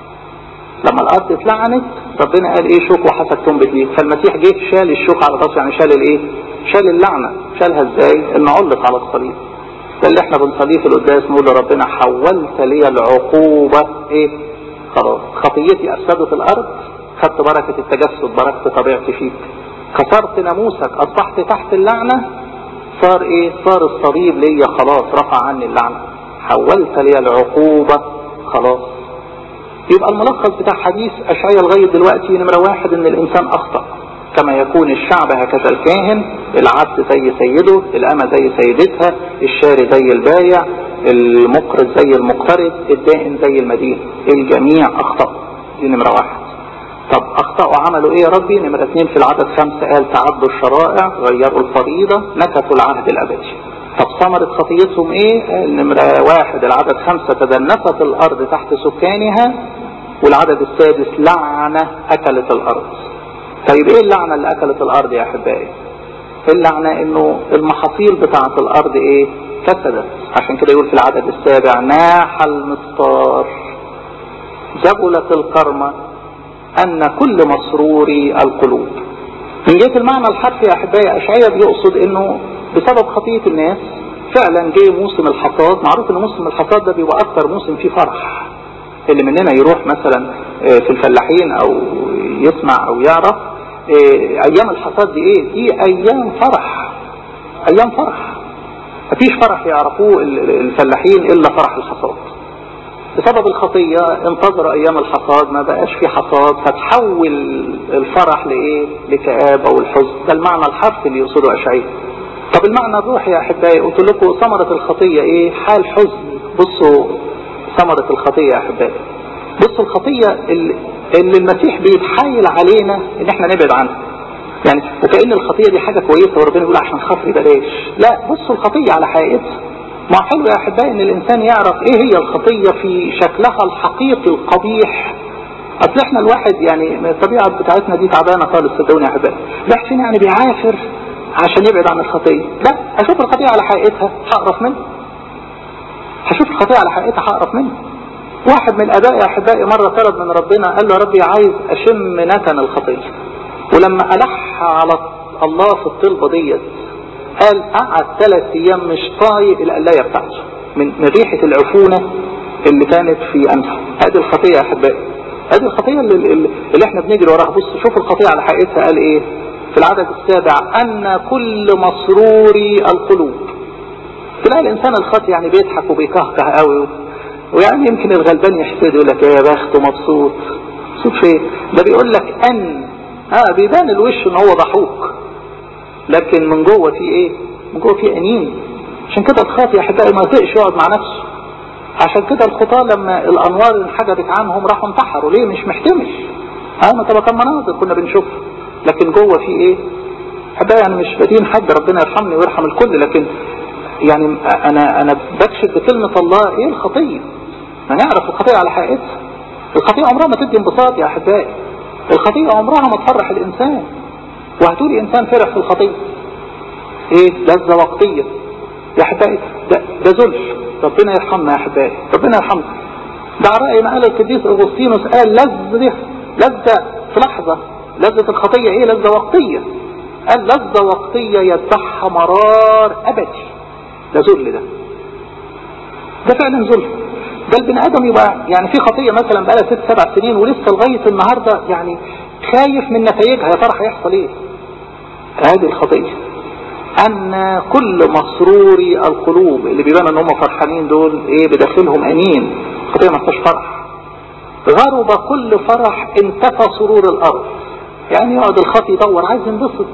لما الارض اتلعنت ربنا قال ايه شوك وحسبتم بيه فالمسيح جه شال الشوك على راسه يعني شال الايه شال اللعنة شالها ازاي ان علق على الصليب ده اللي احنا بنصليه في القداس نقول لربنا حولت لي العقوبة ايه خلاص خطيتي افسدت الارض خدت بركة التجسد بركة طبيعتي فيك كسرت ناموسك اصبحت تحت اللعنة صار ايه صار الصليب ليا خلاص رفع عني اللعنة حولت لي العقوبة خلاص يبقى الملخص بتاع حديث اشعيا لغاية دلوقتي نمرة واحد ان الانسان اخطأ كما يكون الشعب هكذا الكاهن العبد زي سيده الأمة زي سيدتها الشاري زي البايع المقرض زي المقترض الدائن زي المدين الجميع أخطأ دي نمرة واحد طب أخطأوا عملوا إيه يا ربي نمرة اثنين في العدد خمسة قال تعدوا الشرائع غيروا الفريضة نكثوا العهد الأبدي طب ثمرة خطيتهم ايه النمرة واحد العدد خمسة تدنست الارض تحت سكانها والعدد السادس لعنة اكلت الارض طيب ايه اللعنة اللي اكلت الارض يا احبائي اللعنة انه المحاصيل بتاعة الارض ايه فسدت عشان كده يقول في العدد السابع ناح المسطار زبلت الكرمة ان كل مسروري القلوب من جهة المعنى الحرفي يا احبائي اشعياء بيقصد انه بسبب خطية الناس فعلا جه موسم الحصاد معروف ان موسم الحصاد ده بيبقى اكتر موسم فيه فرح اللي مننا يروح مثلا في الفلاحين او يسمع او يعرف ايام الحصاد دي ايه دي ايام فرح ايام فرح مفيش فرح يعرفوه الفلاحين الا فرح الحصاد بسبب الخطية انتظر ايام الحصاد ما بقاش في حصاد فتحول الفرح لايه لكآبة والحزن ده المعنى الحرفي اللي يقصده اشعياء طب المعنى الروحي يا احبائي قلت لكم ثمرة الخطية ايه حال حزن بصوا ثمرة الخطية يا احبائي بصوا الخطية اللي, اللي المسيح بيتحايل علينا ان احنا نبعد عنها يعني وكأن الخطية دي حاجة كويسة وربنا يقول عشان خاطري بلاش لا بصوا الخطية على حقيقتها ما حلو يا احبائي ان الانسان يعرف ايه هي الخطية في شكلها الحقيقي القبيح اصل احنا الواحد يعني الطبيعة بتاعتنا دي تعبانة خالص صدقوني يا احبائي الواحد فينا يعني بيعافر عشان يبعد عن الخطية لا اشوف الخطية على حقيقتها هقرف منها هشوف الخطية على حقيقتها هقرف منها واحد من الاباء يا احبائي مرة طلب من ربنا قال له يا ربي عايز اشم نتن الخطية ولما الح على الله في الطلبة ديت قال قعد ثلاث ايام مش طايق القلاية بتاعته من من ريحة العفونة اللي كانت في انفه هذه الخطية يا احبائي هذه الخطية اللي, اللي احنا بنجري وراها بص شوف الخطية على حقيقتها قال ايه في العدد السابع ان كل مسروري القلوب تلاقي الانسان الخاطئ يعني بيضحك وبيكهكه قوي ويعني يمكن الغلبان يحسد يقول لك يا بخت مبسوط مبسوط فين ده بيقول لك ان اه بيبان الوش ان هو ضحوك لكن من جوه في ايه من جوه في انين عشان كده الخاطئ يا احبائي ما يطيقش يقعد مع نفسه عشان كده الخطاة لما الانوار انحجبت عنهم راحوا انتحروا ليه مش محتمل اه ما تبقى كان مناظر كنا بنشوفها لكن جوه في ايه احبائي انا مش بدين حد ربنا يرحمني ويرحم الكل لكن يعني انا انا بكشف بكلمة الله ايه الخطية ما نعرف الخطية على حقيقتها الخطية عمرها ما تدي انبساط يا احبائي الخطية عمرها ما تفرح الانسان وهتقولي انسان فرح في الخطية ايه لذة وقتية يا احبائي ده, ده زلف ربنا يرحمنا يا احبائي ربنا يرحمنا ده على رأي ما قال القديس اغسطينوس قال لذة لذة في لحظة لذة الخطية ايه لذة وقتية قال لذة وقتية يتبعها مرار ابدي ده ذل ده ده فعلا ذل ده البني ادم يبقى يعني في خطية مثلا بقى لها ست سبع سنين ولسه لغاية النهاردة يعني خايف من نتائجها يا ترى هيحصل ايه هذه الخطية ان كل مسروري القلوب اللي بيبان ان هم فرحانين دول ايه بداخلهم انين خطية ما فيهاش فرح غرب كل فرح انتفى سرور الارض يعني يقعد الخطي يدور عايز ينبسط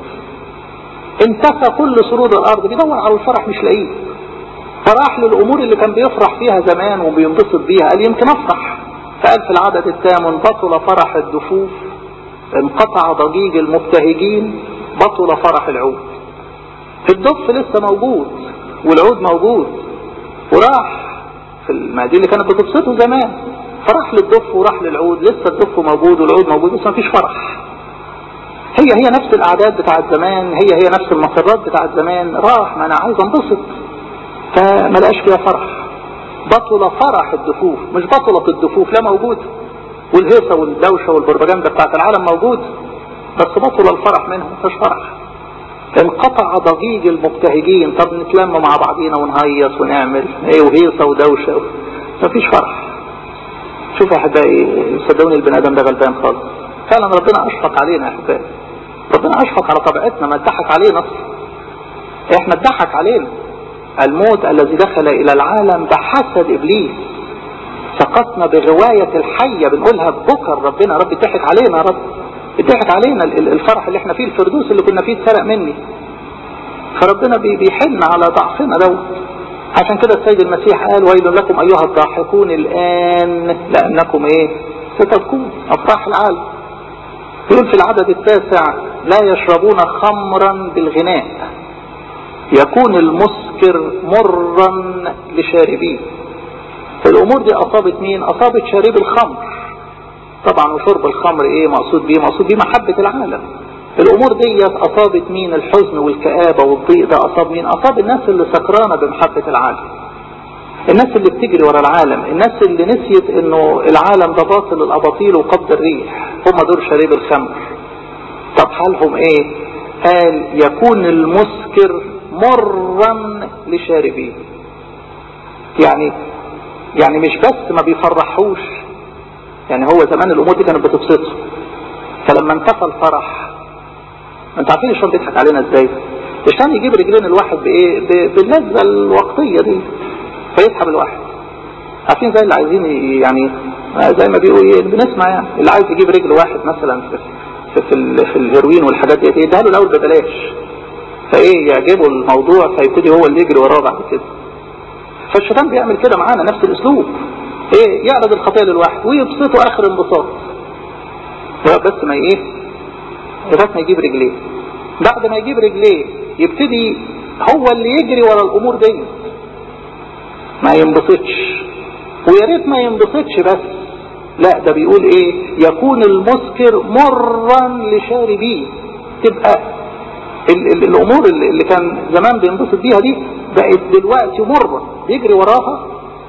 انتفى كل سرور الارض بيدور على الفرح مش لاقيه فراح للامور اللي كان بيفرح فيها زمان وبينبسط بيها قال يمكن افرح فقال في العدد الثامن بطل فرح الدفوف انقطع ضجيج المبتهجين بطل فرح العود الدف لسه موجود والعود موجود وراح في المادي اللي كانت بتبسطه زمان فراح للدف وراح للعود لسه الدف موجود والعود موجود لسه مفيش فرح هي هي نفس الاعداد بتاعت زمان هي هي نفس المسرات بتاعت زمان راح ما انا عايز انبسط فما لقاش فيها فرح بطل فرح الدفوف مش بطلت الدفوف لا موجود والهيصة والدوشة والبروباجندا بتاعت العالم موجود بس بطل الفرح منهم مفيش فرح انقطع ضجيج المبتهجين طب نتلم مع بعضينا ونهيص ونعمل ايه وهيصة ودوشة مفيش فرح شوفوا يا احبائي صدقوني البني ادم ده غلبان خالص فعلا ربنا اشفق علينا يا احبائي ربنا اشفق على طبيعتنا ما اتضحك علينا احنا اتضحك علينا الموت الذي دخل الى العالم بحسد ابليس سقطنا بغواية الحية بنقولها ببكر ربنا رب اتضحك علينا يا رب اتضحك علينا الفرح اللي احنا فيه الفردوس اللي كنا فيه اتسرق مني فربنا بيحن على ضعفنا دوت عشان كده السيد المسيح قال ويل لكم ايها الضاحكون الان لانكم ايه ستبكون افراح العالم يقول في العدد التاسع لا يشربون خمرا بالغناء يكون المسك المسكر مرا لشاربيه الامور دي اصابت مين اصابت شارب الخمر طبعا وشرب الخمر ايه مقصود بيه مقصود بيه محبة العالم الامور ديت اصابت مين الحزن والكآبة والضيق ده اصاب مين اصاب الناس اللي سكرانة بمحبة العالم الناس اللي بتجري ورا العالم الناس اللي نسيت انه العالم ده باطل الاباطيل وقبض الريح هم دول شريب الخمر طب حالهم ايه قال يكون المسكر مرا لشاربيه يعني يعني مش بس ما بيفرحوش يعني هو زمان الامور دي كانت بتبسطه فلما انتفى الفرح انت عارفين الشيطان بيضحك علينا ازاي الشيطان يجيب رجلين الواحد بايه باللذة الوقتية دي فيسحب الواحد عارفين زي اللي عايزين يعني زي ما بيقولوا ايه بنسمع يعني اللي عايز يجيب رجل واحد مثلا في في, في, في الهيروين والحاجات دي يديها له الاول ببلاش فايه يعجبه الموضوع فيبتدي هو اللي يجري وراه بعد كده فالشيطان بيعمل كده معانا نفس الاسلوب ايه يعرض الخطيه للواحد ويبسطه اخر انبساط بس ما ايه لغايه ما يجيب رجليه بعد ما يجيب رجليه يبتدي هو اللي يجري ورا الامور دي ما ينبسطش ويا ريت ما ينبسطش بس لا ده بيقول ايه يكون المسكر مرا لشاربيه تبقى ال ال الامور اللي كان زمان بينبسط بيها دي بقت دلوقتي مرة يجري وراها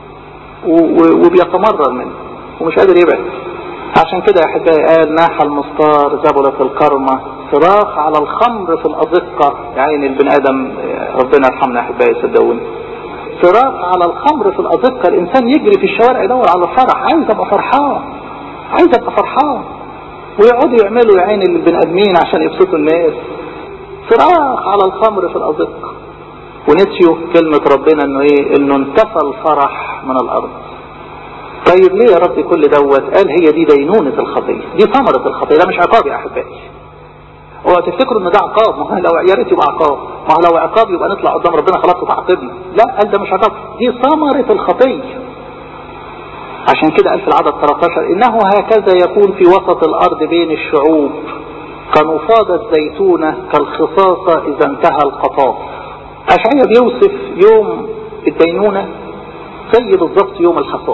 وبيتمرر منه ومش قادر يبعد عشان كده يا احبائي قال ناح المستار زبلت الكرمة صراخ على الخمر في الأزقة يعني البني آدم ربنا يرحمنا يا احبائي صدقوني صراخ على الخمر في الأزقة الإنسان يجري في الشوارع يدور على الفرح عايز أبقى فرحان عايز أبقى فرحان ويقعدوا يعملوا يا عيني البني آدمين عشان يبسطوا الناس صراخ على الخمر في الأزقة ونسيوا كلمة ربنا انه ايه انه انتفى الفرح من الارض طيب ليه يا رب كل دوت قال هي دي دينونة الخطية دي ثمرة الخطية ده مش عقاب يا احبائي اوعى تفتكروا ان ده عقاب ما هو لو يا ريت يبقى عقاب ما هو لو عقاب يبقى نطلع قدام ربنا خلاص تعاقبنا لا قال ده مش عقاب دي ثمرة الخطية عشان كده قال في العدد 13 انه هكذا يكون في وسط الارض بين الشعوب كنفاض الزيتونة كالخصاصة اذا انتهى القطاف أشعية بيوصف يوم الدينونة زي بالظبط يوم الحصاد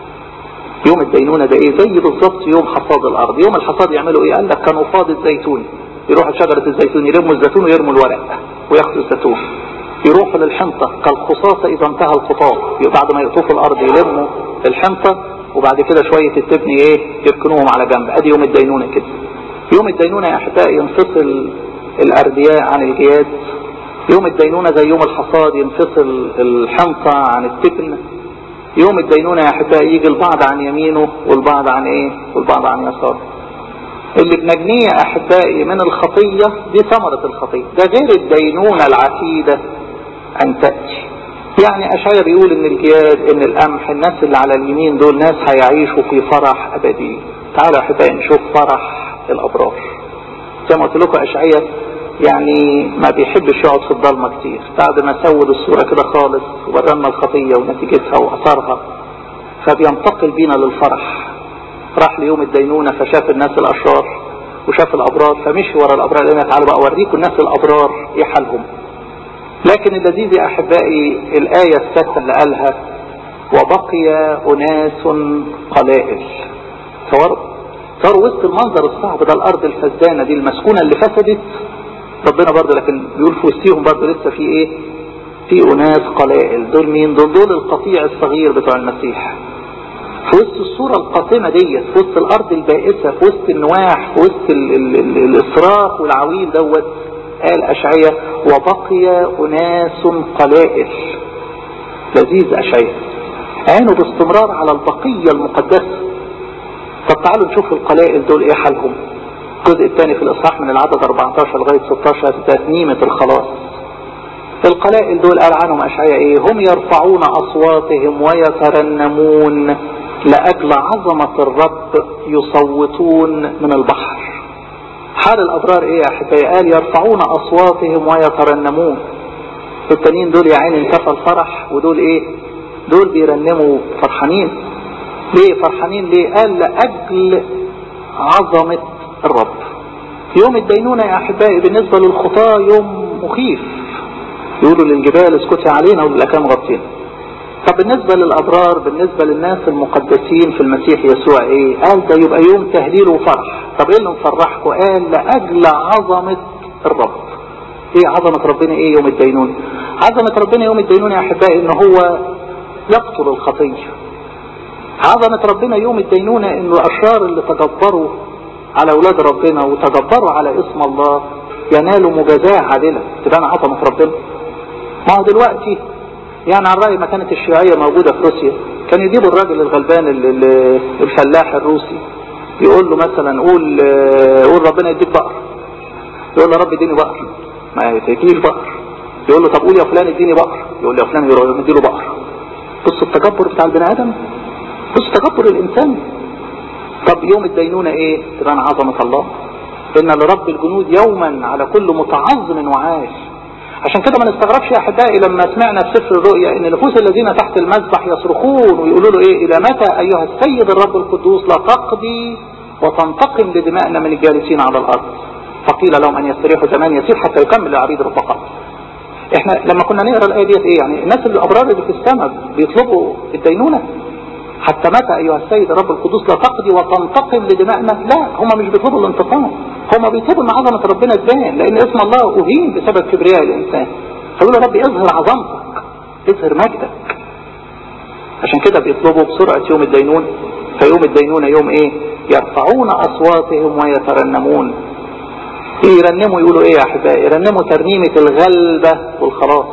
يوم الدينونة ده ايه زي بالظبط يوم حصاد الارض يوم الحصاد يعملوا ايه قال لك كانوا فاض الزيتون يروحوا شجرة الزيتون يلموا الزيتون ويرموا الورق وياخدوا الزيتون يروحوا للحنطة كالخصاصة اذا انتهى القطاف بعد ما يقطفوا الارض يلموا الحنطة وبعد كده شوية التبن ايه يركنوهم على جنب ادي يوم الدينونة كده يوم الدينونة يا احبائي ينفصل الاردياء عن الجياد يوم الدينونة زي يوم الحصاد ينفصل الحنطة عن التبن يوم الدينونة يا احبائي يجي البعض عن يمينه والبعض عن ايه والبعض عن يساره اللي بنجنيه يا احبائي من الخطية دي ثمرة الخطية ده غير الدينونة العتيدة ان تأتي يعني اشعيا بيقول ان الجياد ان القمح الناس اللي على اليمين دول ناس هيعيشوا في فرح ابدي تعالوا يا احبائي نشوف فرح الابرار زي ما قلت لكم اشعيا يعني ما بيحبش يقعد في الضلمة كتير بعد ما سود الصورة كده خالص وبرنا الخطية ونتيجتها وأثرها فبينتقل بينا للفرح راح ليوم الدينونة فشاف الناس الأشرار وشاف الأبرار فمشي ورا الأبرار لأن تعالوا بقى أوريكم الناس الأبرار إيه حالهم لكن اللذيذ يا أحبائي الآية السادسة اللي قالها وبقي أناس قلائل تصوروا تصوروا وسط المنظر الصعب ده الأرض الفزانة دي المسكونة اللي فسدت ربنا برضه لكن بيقول في وسطيهم برضه لسه في ايه في اناس قلائل دول مين دول دول القطيع الصغير بتوع المسيح في وسط الصورة القاتمة ديت في وسط الارض البائسة في وسط النواح في وسط ال ال ال الاسراف والعويل دوت قال اشعية وبقي اناس قلائل لذيذ اشعية عينه باستمرار على البقية المقدسة طب تعالوا نشوف القلائل دول ايه حالهم الجزء الثاني في الإصحاح من العدد 14 لغاية 16 تتميمة الخلاص القلائل دول قال عنهم أشعياء إيه هم يرفعون أصواتهم ويترنمون لأجل عظمة الرب يصوتون من البحر حال الأبرار إيه يا أحبائي قال يرفعون أصواتهم ويترنمون التانيين دول يا عيني انتفى الفرح ودول إيه دول بيرنموا فرحانين ليه فرحانين ليه قال لأجل عظمة الرب يوم الدينونة يا أحبائي بالنسبة للخطاة يوم مخيف يقولوا للجبال اسكتي علينا وللأكام غطينا طب بالنسبة للأبرار بالنسبة للناس المقدسين في المسيح يسوع ايه قال ده يبقى يوم تهليل وفرح طب ايه اللي مفرحكم قال لأجل عظمة الرب ايه عظمة ربنا ايه يوم الدينون عظمة ربنا يوم الدينون يا احبائي ان هو يقتل الخطية عظمة ربنا يوم الدينونة ان الاشرار اللي تجبروا على اولاد ربنا وتجبروا على اسم الله ينالوا مجازاة عادلة تبان عظمة ربنا ما هو دلوقتي يعني على رأي ما كانت الشيوعية موجودة في روسيا كان يجيبوا الراجل الغلبان الفلاح الروسي يقول له مثلا قول قول ربنا يديك بقر يقول له رب اديني بقر ما يديش بقر يقول له طب قول يا فلان اديني بقر يقول له يا فلان يروح يديله بقر بص التكبر بتاع البني ادم بص تكبر الانسان طب يوم الدينونة ايه تبان عظمة الله ان لرب الجنود يوما على كل متعظم وعاش عشان كده ما نستغربش يا احبائي لما سمعنا في سفر الرؤيا ان نفوس الذين تحت المذبح يصرخون ويقولوا له ايه الى متى ايها السيد الرب القدوس لا تقضي وتنتقم لدمائنا من الجالسين على الارض فقيل لهم ان يستريحوا زمان يسير حتى يكمل العبيد رفقاء احنا لما كنا نقرا الايه ديت ايه يعني الناس الابرار اللي في السماء بيطلبوا الدينونه حتى متى ايها السيد الرب القدوس لا تقضي وتنتقم لدمائنا لا هم مش بيطلبوا الانتقام هم بيطلبوا ان عظمه ربنا تبان لان اسم الله اهين بسبب كبرياء الانسان فيقولوا يا رب اظهر عظمتك اظهر مجدك عشان كده بيطلبوا بسرعه يوم الدينون فيوم الدينونه يوم ايه يرفعون اصواتهم ويترنمون يرنموا يقولوا ايه يا احبائي يرنموا ترنيمة الغلبة والخلاص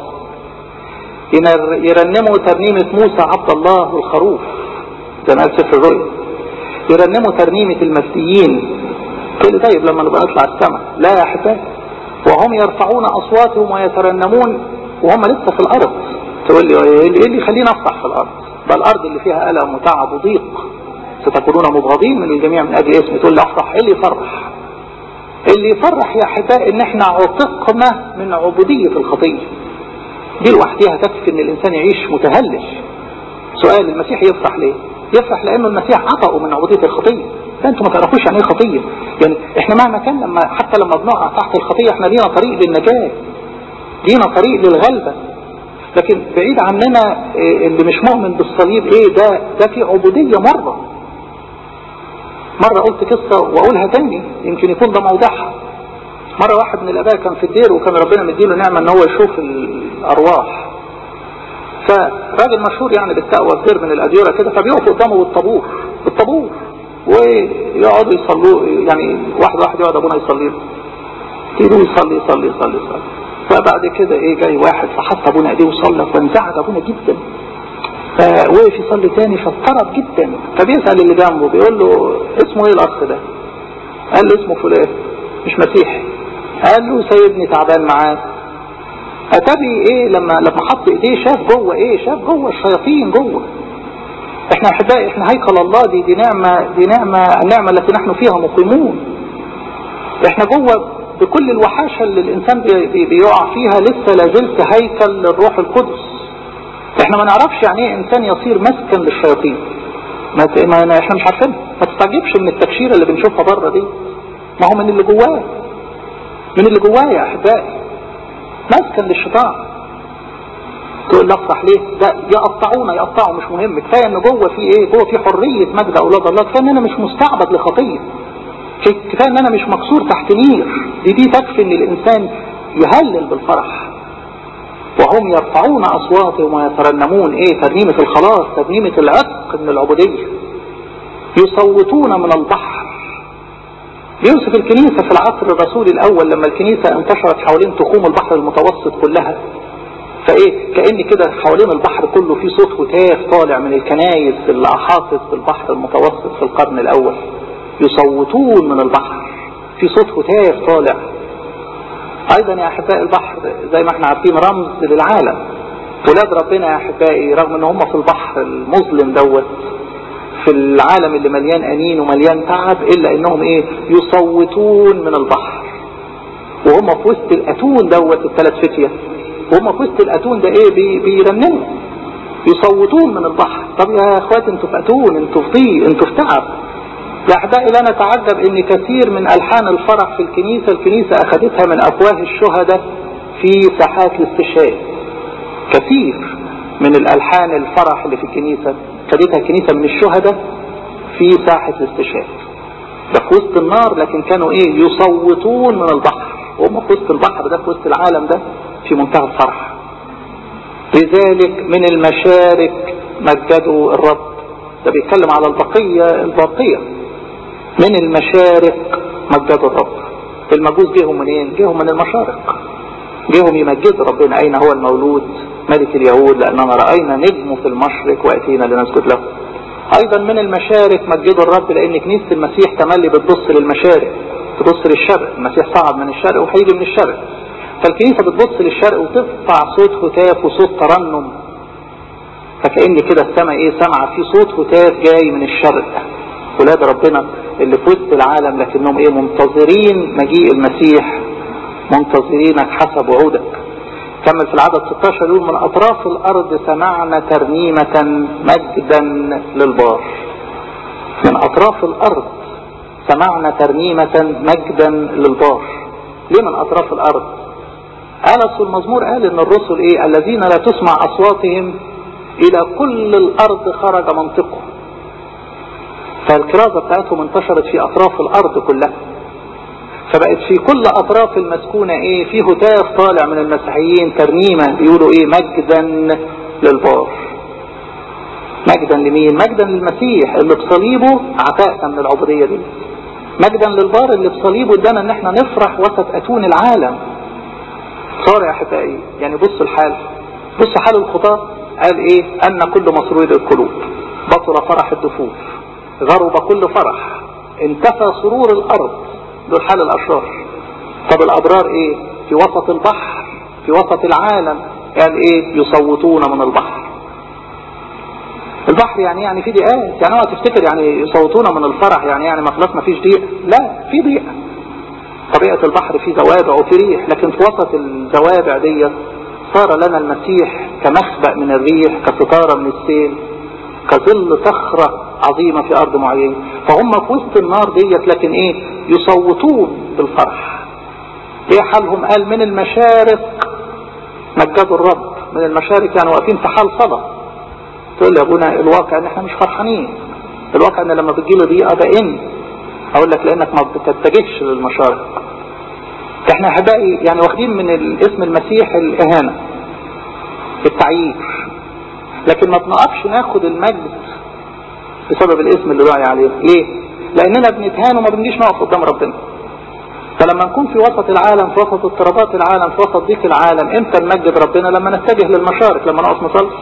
يرنموا ترنيمة موسى عبد الله والخروف زي ما قال سفر الرؤيا يرنموا ترنيمة المسيحيين كل طيب لما نبقى نطلع السماء لا يا احبائي وهم يرفعون اصواتهم ويترنمون وهم لسه في الارض تقول لي ايه اللي يخلينا افرح في الارض ده الارض اللي فيها الم وتعب وضيق ستكونون مبغضين من الجميع من اجل اسمي تقول لي افرح ايه اللي يفرح اللي يفرح يا احبائي ان احنا عتقنا من عبودية الخطية دي لوحدها تكفي ان الانسان يعيش متهلل سؤال المسيح يفرح ليه يفرح لانه المسيح عطأه من عبودية الخطية ده انتوا ما تعرفوش يعني ايه خطية يعني احنا مهما كان لما حتى لما بنقع تحت الخطية احنا لينا طريق للنجاة لينا طريق للغلبة لكن بعيد عننا اللي مش مؤمن بالصليب ايه ده ده في عبودية مرة مرة قلت قصة واقولها تاني يمكن يكون ده موضعها مرة واحد من الاباء كان في الدير وكان ربنا مديله نعمة ان هو يشوف الارواح فراجل مشهور يعني بالتقوى في دير من الاديرة كده فبيقف قدامه بالطابور بالطابور ويقعدوا يصلوا يعني واحد واحد يقعد ابونا يصلي له تيجي يصلي يصلي يصلي يصلي فبعد كده ايه جاي واحد فحط ابونا ايديه وصلى فانزعج ابونا جدا فوقف يصلي تاني فاضطرب جدا فبيسأل اللي جنبه بيقول له اسمه ايه الاخ ده قال له اسمه فلان مش مسيحي قال له سيدني تعبان معاه اتبي ايه لما لما حط ايديه شاف جوه ايه شاف جوه الشياطين جوه احنا احبائي احنا هيكل الله دي دي نعمة دي نعمة النعمة التي نحن فيها مقيمون احنا جوه بكل الوحاشة اللي الانسان بي بيقع فيها لسه لازلت هيكل للروح القدس احنا ما نعرفش يعني ايه انسان يصير مسكن للشياطين ما, ما احنا مش عارفين ما تستعجبش من التكشيره اللي بنشوفها بره دي ما هو من اللي جواه من اللي جواه يا احبائي مسكن للشيطان تقول لي افرح ليه ده يقطعونا يقطعوا مش مهم كفايه ان جوه في ايه جوه في حريه مجد اولاد الله كفايه ان انا مش مستعبد لخطيه كفايه ان انا مش مكسور تحت نير دي دي تكفي ان الانسان يهلل بالفرح وهم يرفعون أصواتهم ويترنمون إيه ترنيمة الخلاص ترنيمة العتق من العبودية يصوتون من البحر يوسف الكنيسة في العصر الرسولي الأول لما الكنيسة انتشرت حوالين تخوم البحر المتوسط كلها فإيه كأن كده حوالين البحر كله في صوت هتاف طالع من الكنايس اللي أحاطت بالبحر المتوسط في القرن الأول يصوتون من البحر في صوت هتاف طالع ايضا يا احبائي البحر زي ما احنا عارفين رمز للعالم ولاد ربنا يا احبائي رغم ان هم في البحر المظلم دوت في العالم اللي مليان انين ومليان تعب الا انهم ايه يصوتون من البحر وهم في وسط الاتون دوت الثلاث فتية وهم في وسط الاتون ده ايه بي بيرنموا يصوتون من البحر طب يا اخوات انتوا في اتون انتوا في ضيق انتوا في تعب يا احبائي لا نتعجب ان كثير من الحان الفرح في الكنيسة الكنيسة اخذتها من افواه الشهداء في ساحات الاستشهاد كثير من الالحان الفرح اللي في الكنيسة خدتها الكنيسة من الشهداء في ساحة الاستشهاد ده في وسط النار لكن كانوا ايه يصوتون من البحر وهم في وسط البحر ده في وسط العالم ده في منتهى الفرح لذلك من المشارك مجدوا الرب ده بيتكلم على البقية الباقية من المشارق مجدوا الرب المجوس جيهم منين جيهم من المشارق جيهم يمجدوا ربنا اين هو المولود ملك اليهود لاننا رأينا نجمه في المشرق واتينا لنسجد له ايضا من المشارق مجدوا الرب لان كنيسة المسيح تملي بتبص للمشارق تبص للشرق المسيح صعد من الشرق وهيجي من الشرق فالكنيسة بتبص للشرق وترفع صوت هتاف وصوت ترنم فكأن كده السماء ايه سمع في صوت هتاف جاي من الشرق ولاد ربنا اللي في وسط العالم لكنهم ايه منتظرين مجيء المسيح منتظرينك حسب وعودك كمل في العدد 16 يقول من اطراف الارض سمعنا ترنيمة مجدا للبار من اطراف الارض سمعنا ترنيمة مجدا للبار ليه من اطراف الارض قال المزمور قال ان الرسل ايه الذين لا تسمع اصواتهم الى كل الارض خرج منطقه فالكرازة بتاعتهم انتشرت في اطراف الارض كلها فبقت في كل اطراف المسكونة ايه في هتاف طالع من المسيحيين ترنيمة بيقولوا ايه مجدا للبار مجدا لمين مجدا للمسيح اللي بصليبه عتاقنا من العبودية دي مجدا للبار اللي بصليبه ادانا ان احنا نفرح وسط اتون العالم صار يا احبائي يعني بص الحال بص حال الخطاة قال ايه ان كل مسرور القلوب بطل فرح الدفوف غرب كل فرح انتفى سرور الارض دول حال الاشرار طب الابرار ايه في وسط البحر في وسط العالم قال ايه يصوتون من البحر البحر يعني يعني في ضيقات يعني اوعى تفتكر يعني يصوتون من الفرح يعني يعني ما خلاص ما فيش ضيق لا في ضيق طبيعة البحر فيه زوابع وفي ريح لكن في وسط الزوابع دي صار لنا المسيح كمخبأ من الريح كستارة من السيل كظل صخرة عظيمة في أرض معينة فهم في وسط النار ديت لكن إيه يصوتون بالفرح إيه حالهم قال من المشارق مجدوا الرب من المشارق يعني واقفين في حال صلاة تقول لي يا ابونا الواقع ان احنا مش فرحانين الواقع ان لما بتجيله ضيقة بقن اقول لك لانك ما بتتجهش للمشارق احنا احبائي يعني واخدين من الاسم المسيح الاهانة التعيير لكن ما بنقفش ناخد المجد بسبب الاسم اللي داعي عليه ليه لاننا بنتهان وما بنجيش نقف قدام ربنا فلما نكون في وسط العالم في وسط اضطرابات العالم في وسط ضيق العالم امتى نمجد ربنا لما نتجه للمشارق لما نقف نصلي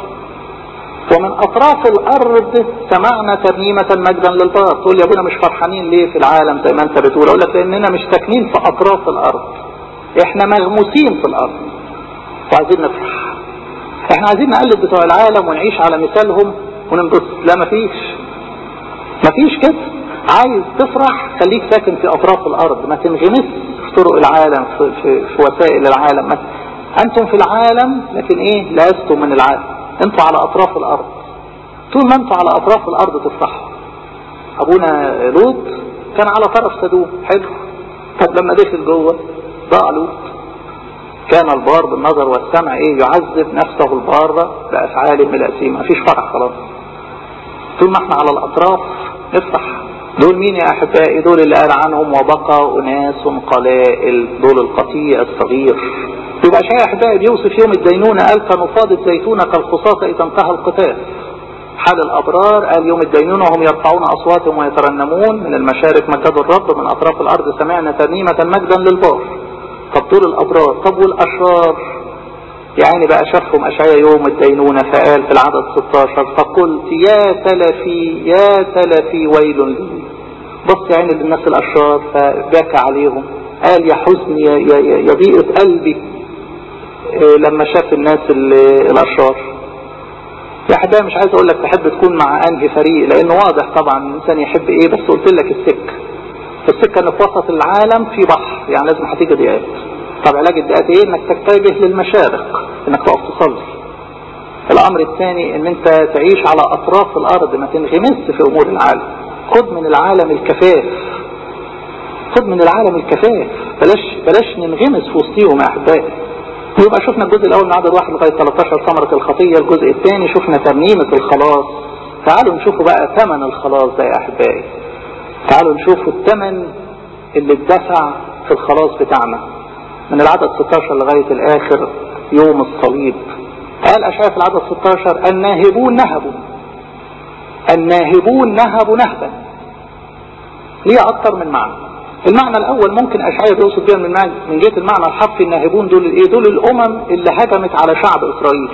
ومن اطراف الارض سمعنا ترنيمة مجدا للبار تقول لي يا ابونا مش فرحانين ليه في العالم زي ما انت بتقول اقول لك لاننا مش ساكنين في اطراف الارض احنا مغموسين في الارض وعايزين نفرح احنا عايزين نقلد بتوع العالم ونعيش على مثالهم وننبسط لا مفيش مفيش كده عايز تفرح خليك ساكن في اطراف الارض ما تنغمس في طرق العالم في, في, في وسائل العالم ما انتم في العالم لكن ايه لستم من العالم انتوا على اطراف الارض طول ما انتوا على اطراف الارض تفرحوا ابونا لوط كان على طرف سدوم حلو طب لما دخل جوه ضاع لوط كان البار بالنظر والسمع ايه يعذب نفسه البارة بافعاله الاسيمة مفيش فرح خلاص طول ما احنا على الاطراف نفرح دول مين يا احبائي دول اللي قال عنهم وبقى اناس قلائل دول القطيع الصغير يبقى شيء احبائي بيوصف يوم الدينونة قال كنفاضة زيتونة كالخصاصة اذا انتهى القتال حال الابرار قال يوم الدينونة وهم يرفعون اصواتهم ويترنمون من المشارق مجد الرب من اطراف الارض سمعنا ترنيمة مجدا للبار طب دول الابرار طب والاشرار يعني بقى شافهم اشعيا يوم الدينونة فقال في العدد 16 فقلت يا تلفي يا تلفي ويل لي بص يعني للناس الاشرار فبكى عليهم قال يا حزني يا, يا, يا ضيقة قلبي لما شاف الناس الاشرار يا حبايبي مش عايز اقول لك تحب تكون مع انهي فريق لانه واضح طبعا الانسان يحب ايه بس قلت لك السكه السكه ان في وسط العالم في بحر يعني لازم هتيجي ضيقات طب علاج الضيقات ايه انك تتجه للمشارق انك تقف تصلي الامر الثاني ان انت تعيش على اطراف الارض ما تنغمس في امور العالم خد من العالم الكفاف خد من العالم الكفاف بلاش بلاش ننغمس في وسطيهم يا احبائي يبقى شفنا الجزء الاول من عدد واحد لغايه 13 ثمره الخطيه الجزء الثاني شفنا ترنيمه الخلاص تعالوا نشوفوا بقى ثمن الخلاص ده يا احبائي تعالوا نشوفوا الثمن اللي اتدفع في الخلاص بتاعنا من العدد 16 لغايه الاخر يوم الصليب قال اشعياء في العدد 16 الناهبون نهبوا الناهبون نهبوا نهبا ليه اكتر من معنى المعنى الاول ممكن اشعياء بيوصف بيها من معنى من جهه المعنى الحرفي الناهبون دول الايه دول الامم اللي هجمت على شعب اسرائيل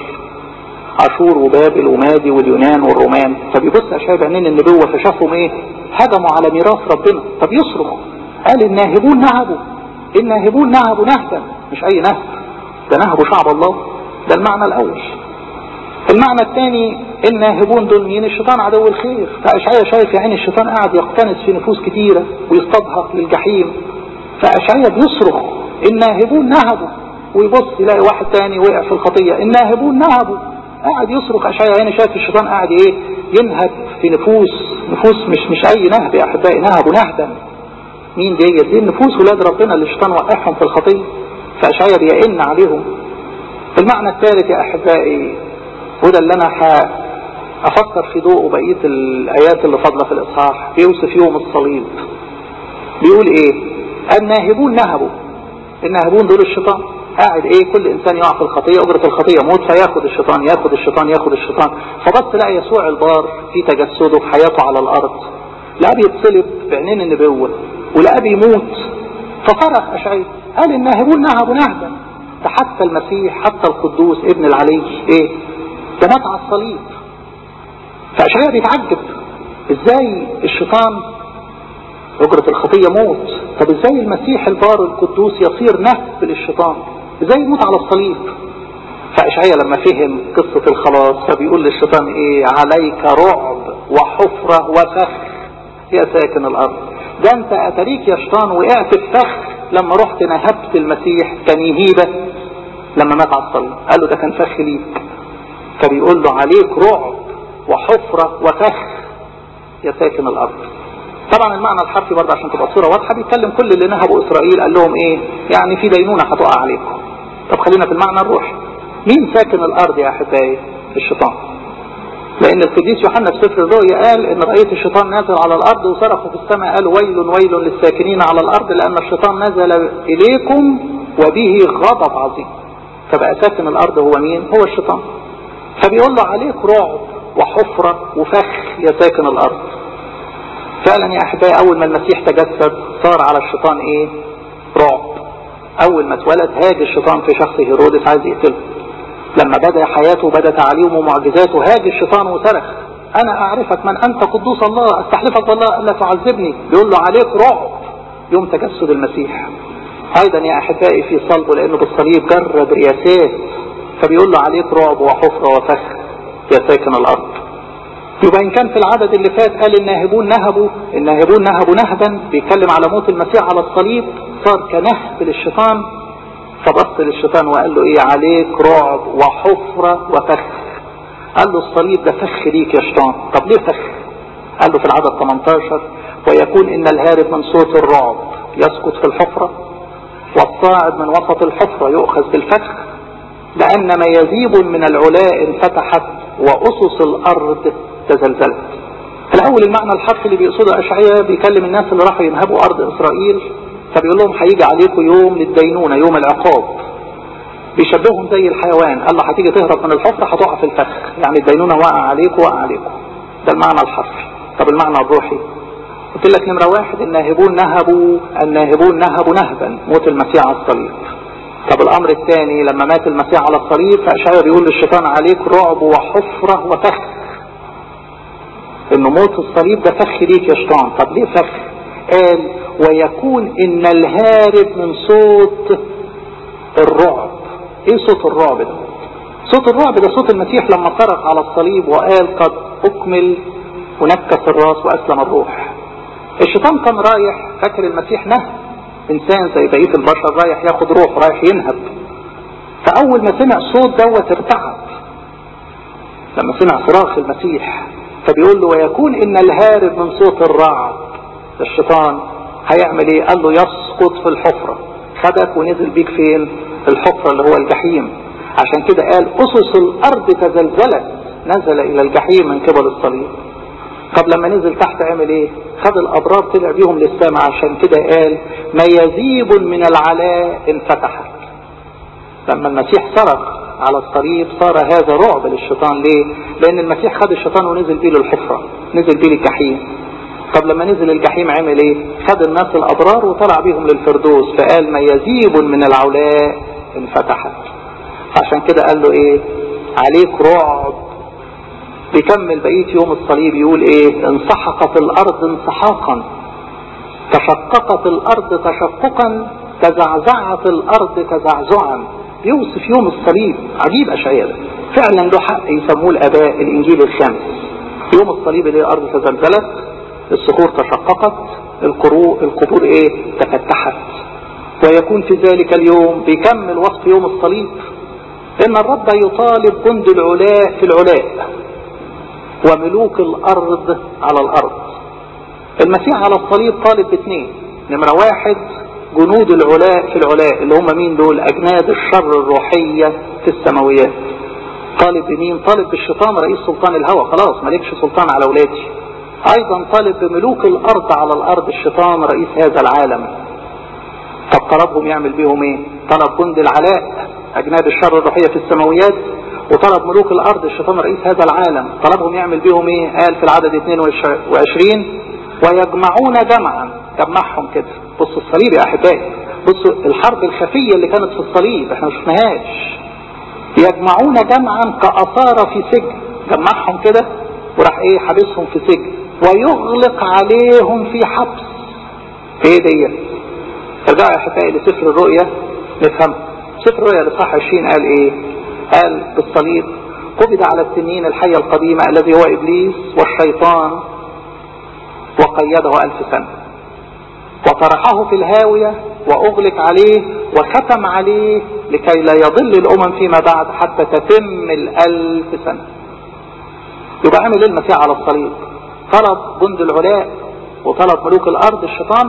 اشور وبابل ومادي واليونان والرومان فبيبص اشعياء بعينين النبوه فشافهم ايه هجموا على ميراث ربنا طب يصرخ قال الناهبون نهبوا الناهبون نهبوا نهبا مش اي نهب ده نهبوا شعب الله ده المعنى الاول المعنى الثاني الناهبون دول مين الشيطان عدو الخير فأشعية شايف يا عين الشيطان قاعد يقتنس في نفوس كتيرة ويستضهق للجحيم فأشعية بيصرخ الناهبون نهبوا ويبص يلاقي واحد تاني وقع في الخطية الناهبون نهبوا قاعد يصرخ أشعية عين شايف الشيطان قاعد ايه ينهب في نفوس نفوس مش مش اي نهب يا احبائي نهبوا نهبا مين دي دي النفوس ولاد ربنا اللي الشيطان وقعهم في الخطية فأشعية بيئن عليهم المعنى الثالث يا احبائي وده اللي انا افكر في ضوء بقية الايات اللي فاضلة في الاصحاح بيوصف يوم الصليب بيقول ايه الناهبون نهبوا الناهبون دول الشيطان قاعد ايه كل انسان يقع في الخطية اجرة الخطية موت فياخد الشيطان ياخد الشيطان ياخد الشيطان فبص لقى يسوع البار في تجسده في حياته على الارض لقى بيتصلب بعينين النبوة ولقى بيموت فصرخ اشعياء قال الناهبون نهبوا نهبا ده حتى المسيح حتى القدوس ابن العلي ايه ده مات على الصليب فأشعياء بيتعجب ازاي الشيطان أجرة الخطية موت طب ازاي المسيح البار القدوس يصير نهب للشيطان ازاي يموت على الصليب فأشعياء لما فهم قصة الخلاص فبيقول للشيطان ايه عليك رعب وحفرة وفخ يا ساكن الأرض ده انت اتريك يا شيطان وقعت في فخ لما رحت نهبت المسيح كان يهيبة لما مات على الصليب قال له ده كان فخ ليك فبيقول له عليك رعب وحفرة وفخ يا ساكن الأرض طبعا المعنى الحرفي برضه عشان تبقى الصورة واضحة بيتكلم كل اللي نهبوا إسرائيل قال لهم إيه يعني في دينونة هتقع عليكم طب خلينا في المعنى الروحي مين ساكن الأرض يا أحبائي الشيطان لأن القديس يوحنا في سفر الرؤيا قال إن رأيت الشيطان نازل على الأرض وصرخوا في السماء قال ويل ويل للساكنين على الأرض لأن الشيطان نزل إليكم وبه غضب عظيم فبقى ساكن الأرض هو مين هو الشيطان فبيقول له عليك رعب وحفرة وفخ يا ساكن الأرض فعلا يا أحبائي أول ما المسيح تجسد صار على الشيطان إيه رعب أول ما اتولد هاج الشيطان في شخص هيرودس عايز يقتله لما بدأ حياته بدأ تعليمه ومعجزاته هاج الشيطان وصرخ أنا أعرفك من أنت قدوس الله أستحلفك بالله ألا تعذبني بيقول له عليك رعب يوم تجسد المسيح أيضا يا أحبائي في صلبه لأنه بالصليب جرد رياسات فبيقول له عليك رعب وحفرة وفخ يا ساكن الأرض يبقى إن كان في العدد اللي فات قال الناهبون نهبوا الناهبون نهبوا نهبا بيتكلم على موت المسيح على الصليب صار كنهب للشيطان فبص للشيطان وقال له ايه عليك رعب وحفرة وفخ قال له الصليب ده فخ ليك يا شيطان طب ليه فخ قال له في العدد 18 ويكون ان الهارب من صوت الرعب يسقط في الحفرة والصاعد من وسط الحفرة يؤخذ بالفخ لأن ميازيب من العلاء انفتحت وأسس الأرض تزلزلت الأول المعنى الحرفي اللي بيقصده أشعياء بيكلم الناس اللي راحوا ينهبوا أرض إسرائيل فبيقول لهم هيجي عليكم يوم للدينونة يوم العقاب بيشبههم زي الحيوان قال له هتيجي تهرب من الحفرة هتقع في الفخ يعني الدينونة وقع عليكم وقع عليكم ده المعنى الحرفي طب المعنى الروحي قلت لك نمرة واحد الناهبون نهبوا الناهبون نهبوا نهبا موت المسيح على الصليب طب الامر الثاني لما مات المسيح على الصليب فاشعياء بيقول للشيطان عليك رعب وحفرة وفخ انه موت الصليب ده فخ ليك يا شيطان طب ليه فخ قال ويكون ان الهارب من صوت الرعب ايه صوت الرعب ده صوت الرعب ده صوت المسيح لما صرخ على الصليب وقال قد اكمل ونكس الراس واسلم الروح الشيطان كان رايح فاكر المسيح نهب انسان زي بقيه البشر رايح ياخد روح رايح ينهب فاول ما سمع صوت دوت ارتعب لما سمع صراخ المسيح فبيقول له ويكون ان الهارب من صوت الرعب الشيطان هيعمل ايه قال له يسقط في الحفرة خدك ونزل بيك فين الحفرة اللي هو الجحيم عشان كده قال أسس الأرض تزلزلت نزل إلى الجحيم من قبل الصليب طب لما نزل تحت عمل ايه خد الأبرار طلع بيهم للسماء عشان كده قال ميازيب من العلاء انفتحت لما المسيح صرخ على الصليب صار هذا رعب للشيطان ليه لأن المسيح خد الشيطان ونزل بيه للحفرة نزل بيه للجحيم طب لما نزل الجحيم عمل ايه خد الناس الابرار وطلع بيهم للفردوس فقال ما يزيب من العلاء انفتحت عشان كده قال له ايه عليك رعب بيكمل بقية يوم الصليب يقول ايه انسحقت الارض انسحاقا تشققت الارض تشققا تزعزعت الارض تزعزعا يوصف يوم الصليب عجيب اشعياء ده فعلا له حق يسموه الاباء الانجيل الخامس يوم الصليب اللي الارض تزلزلت الصخور تشققت القبور القبور ايه تفتحت ويكون في ذلك اليوم بيكمل وصف يوم الصليب ان الرب يطالب جند العلاء في العلاء وملوك الارض على الارض المسيح على الصليب طالب باثنين نمرة واحد جنود العلاء في العلاء اللي هم مين دول اجناد الشر الروحية في السماويات طالب بمين طالب بالشيطان رئيس سلطان الهوى خلاص مالكش سلطان على ولادي ايضا طالب بملوك الارض على الارض الشيطان رئيس هذا العالم طب طلبهم يعمل بيهم ايه طلب جند العلاء اجناد الشر الروحية في السماويات وطلب ملوك الارض الشيطان رئيس هذا العالم طلبهم يعمل بيهم ايه قال في العدد 22 ويجمعون جمعا جمعهم كده بصوا الصليب يا احبائي بصوا الحرب الخفية اللي كانت في الصليب احنا ما شفناهاش يجمعون جمعا كأثار في سجن جمعهم كده وراح ايه حبسهم في سجن ويغلق عليهم في حبس ايه دي ارجعوا يا احبائي لسفر الرؤيا نفهم سفر الرؤيا الاصحاح 20 قال ايه قال بالصليب قبض على التنين الحية القديمة الذي هو ابليس والشيطان وقيده الف سنة وطرحه في الهاوية واغلق عليه وختم عليه لكي لا يضل الامم فيما بعد حتى تتم الالف سنة يبقى عمل ايه المسيح على الصليب طلب جند العلاء وطلب ملوك الارض الشيطان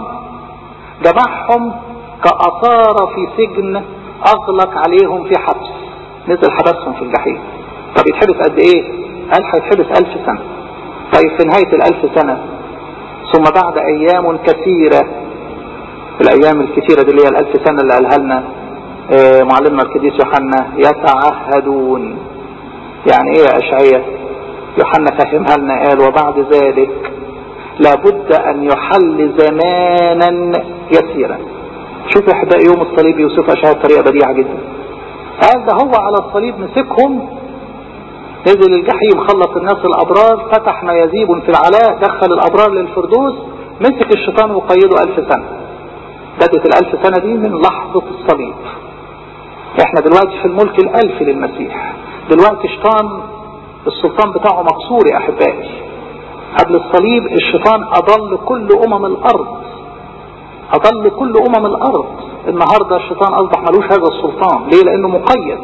جمعهم كأثار في سجن اغلق عليهم في حبس نزل حبسهم في الجحيم طب يتحبس قد ايه قال هيتحبس الف سنة طيب في نهاية الالف سنة ثم بعد ايام كثيرة الايام الكثيرة دي اللي هي الالف سنة اللي قالها لنا اه معلمنا القديس يوحنا يتعهدون يعني ايه يا اشعية يوحنا فهمها لنا قال وبعد ذلك لابد ان يحل زمانا يسيرا شوف احباء يوم الصليب يوسف اشعياء بطريقة بديعة جدا قال ده هو على الصليب مسكهم نزل الجحيم خلص الناس الابرار فتح ميازيب في العلاء دخل الابرار للفردوس مسك الشيطان وقيده الف سنة بدت الالف سنة دي من لحظة الصليب احنا دلوقتي في الملك الالفي للمسيح دلوقتي شيطان السلطان بتاعه مقصور يا احبائي قبل الصليب الشيطان اضل كل امم الارض اضل كل امم الارض النهاردة الشيطان اصبح ملوش هذا السلطان ليه لانه مقيد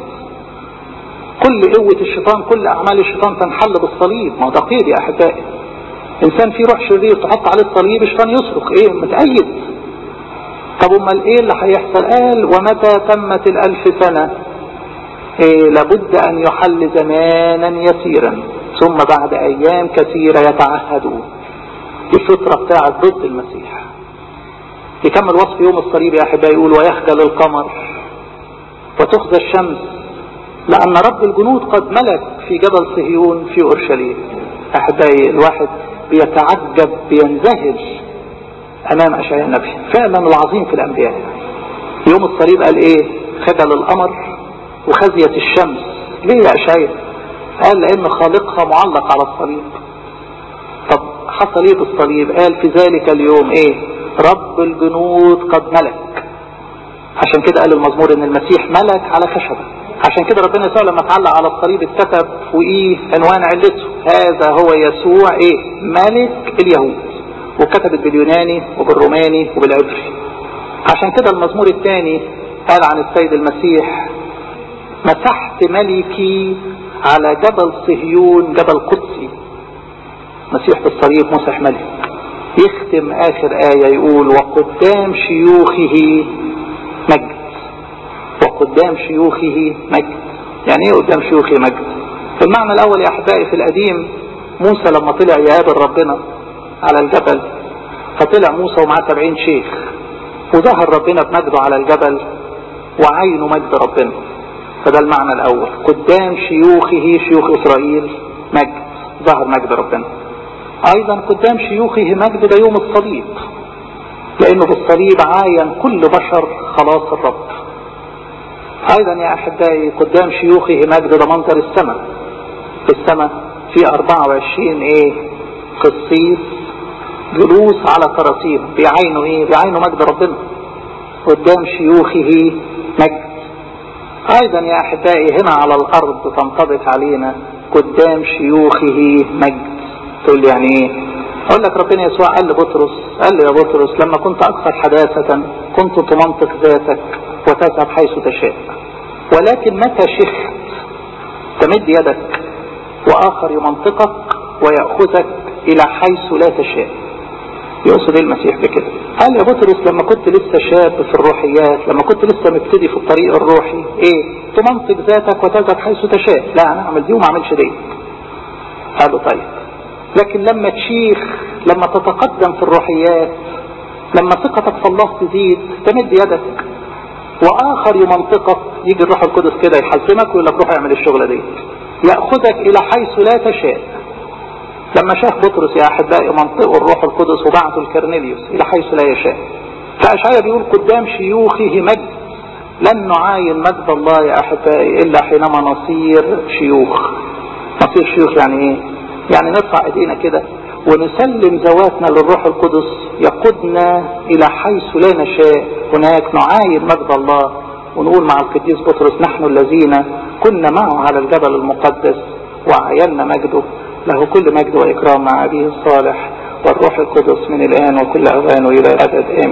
كل قوة الشيطان كل اعمال الشيطان تنحل بالصليب ما ده قيد يا احبائي انسان فيه روح شرير تحط عليه الصليب الشيطان يصرخ ايه متأيد طب امال ايه اللي هيحصل قال ومتى تمت الالف سنة إيه لابد ان يحل زمانا يسيرا ثم بعد ايام كثيرة يتعهدوا الفطرة بتاعت ضد المسيح يكمل وصف يوم الصليب يا احبائي يقول ويخجل القمر وتخزى الشمس لان رب الجنود قد ملك في جبل صهيون في اورشليم احبائي الواحد بيتعجب بينزهج امام اشعياء النبي فعلا العظيم في الانبياء يوم الصليب قال ايه خجل القمر وخزية الشمس ليه يا اشعياء قال لان خالقها معلق على الصليب طب حصل ايه بالصليب قال في ذلك اليوم ايه رب الجنود قد ملك عشان كده قال المزمور ان المسيح ملك على خشبة عشان كده ربنا يسوع لما اتعلق على الصليب اتكتب فوقيه عنوان علته هذا هو يسوع ايه ملك اليهود وكتبت باليوناني وبالروماني وبالعبري عشان كده المزمور الثاني قال عن السيد المسيح مسحت ملكي على جبل صهيون جبل قدسي مسيح بالصليب مسح ملك يختم اخر آية يقول وقدام شيوخه مجد وقدام شيوخه مجد يعني ايه قدام شيوخه مجد المعنى الاول يا احبائي في القديم موسى لما طلع يقابل ربنا على الجبل فطلع موسى ومعاه سبعين شيخ وظهر ربنا بمجده على الجبل وعينه مجد ربنا فده المعنى الاول قدام شيوخه شيوخ اسرائيل مجد ظهر مجد ربنا ايضا قدام شيوخه مجد ده يوم الصليب لانه بالصليب عاين كل بشر خلاص الرب ايضا يا احبائي قدام شيوخه مجد ده منظر السماء في السماء في 24 ايه قصيص جلوس على كراسيهم بيعينوا ايه بيعينوا مجد ربنا قدام شيوخه مجد ايضا يا احبائي هنا على الارض تنطبق علينا قدام شيوخه مجد تقول لي يعني ايه اقول لك ربنا يسوع قال لبطرس قال له يا بطرس لما كنت اكثر حداثة كنت تمنطق ذاتك وتذهب حيث تشاء ولكن متى شخت تمد يدك واخر يمنطقك ويأخذك الى حيث لا تشاء يقصد ايه المسيح بكده قال يا بطرس لما كنت لسه شاب في الروحيات لما كنت لسه مبتدي في الطريق الروحي ايه تمنطق ذاتك وتذهب حيث تشاء لا انا اعمل دي وما اعملش دي قال له طيب لكن لما تشيخ لما تتقدم في الروحيات لما ثقتك في الله تزيد تمد يدك واخر يمنطقك يجي الروح القدس كده يحزمك ويقول لك روح اعمل الشغله دي ياخذك الى حيث لا تشاء لما شاف بطرس يا احبائي منطقه الروح القدس وبعثه الكرنيليوس الى حيث لا يشاء فاشعيا بيقول قدام شيوخه مجد لن نعاين مجد الله يا احبائي الا حينما نصير شيوخ نصير شيوخ يعني ايه يعني نرفع ايدينا كده ونسلم ذواتنا للروح القدس يقودنا الى حيث لا نشاء هناك نعاين مجد الله ونقول مع القديس بطرس نحن الذين كنا معه على الجبل المقدس وعينا مجده له كل مجد واكرام مع ابيه الصالح والروح القدس من الان وكل اوان والى الابد امين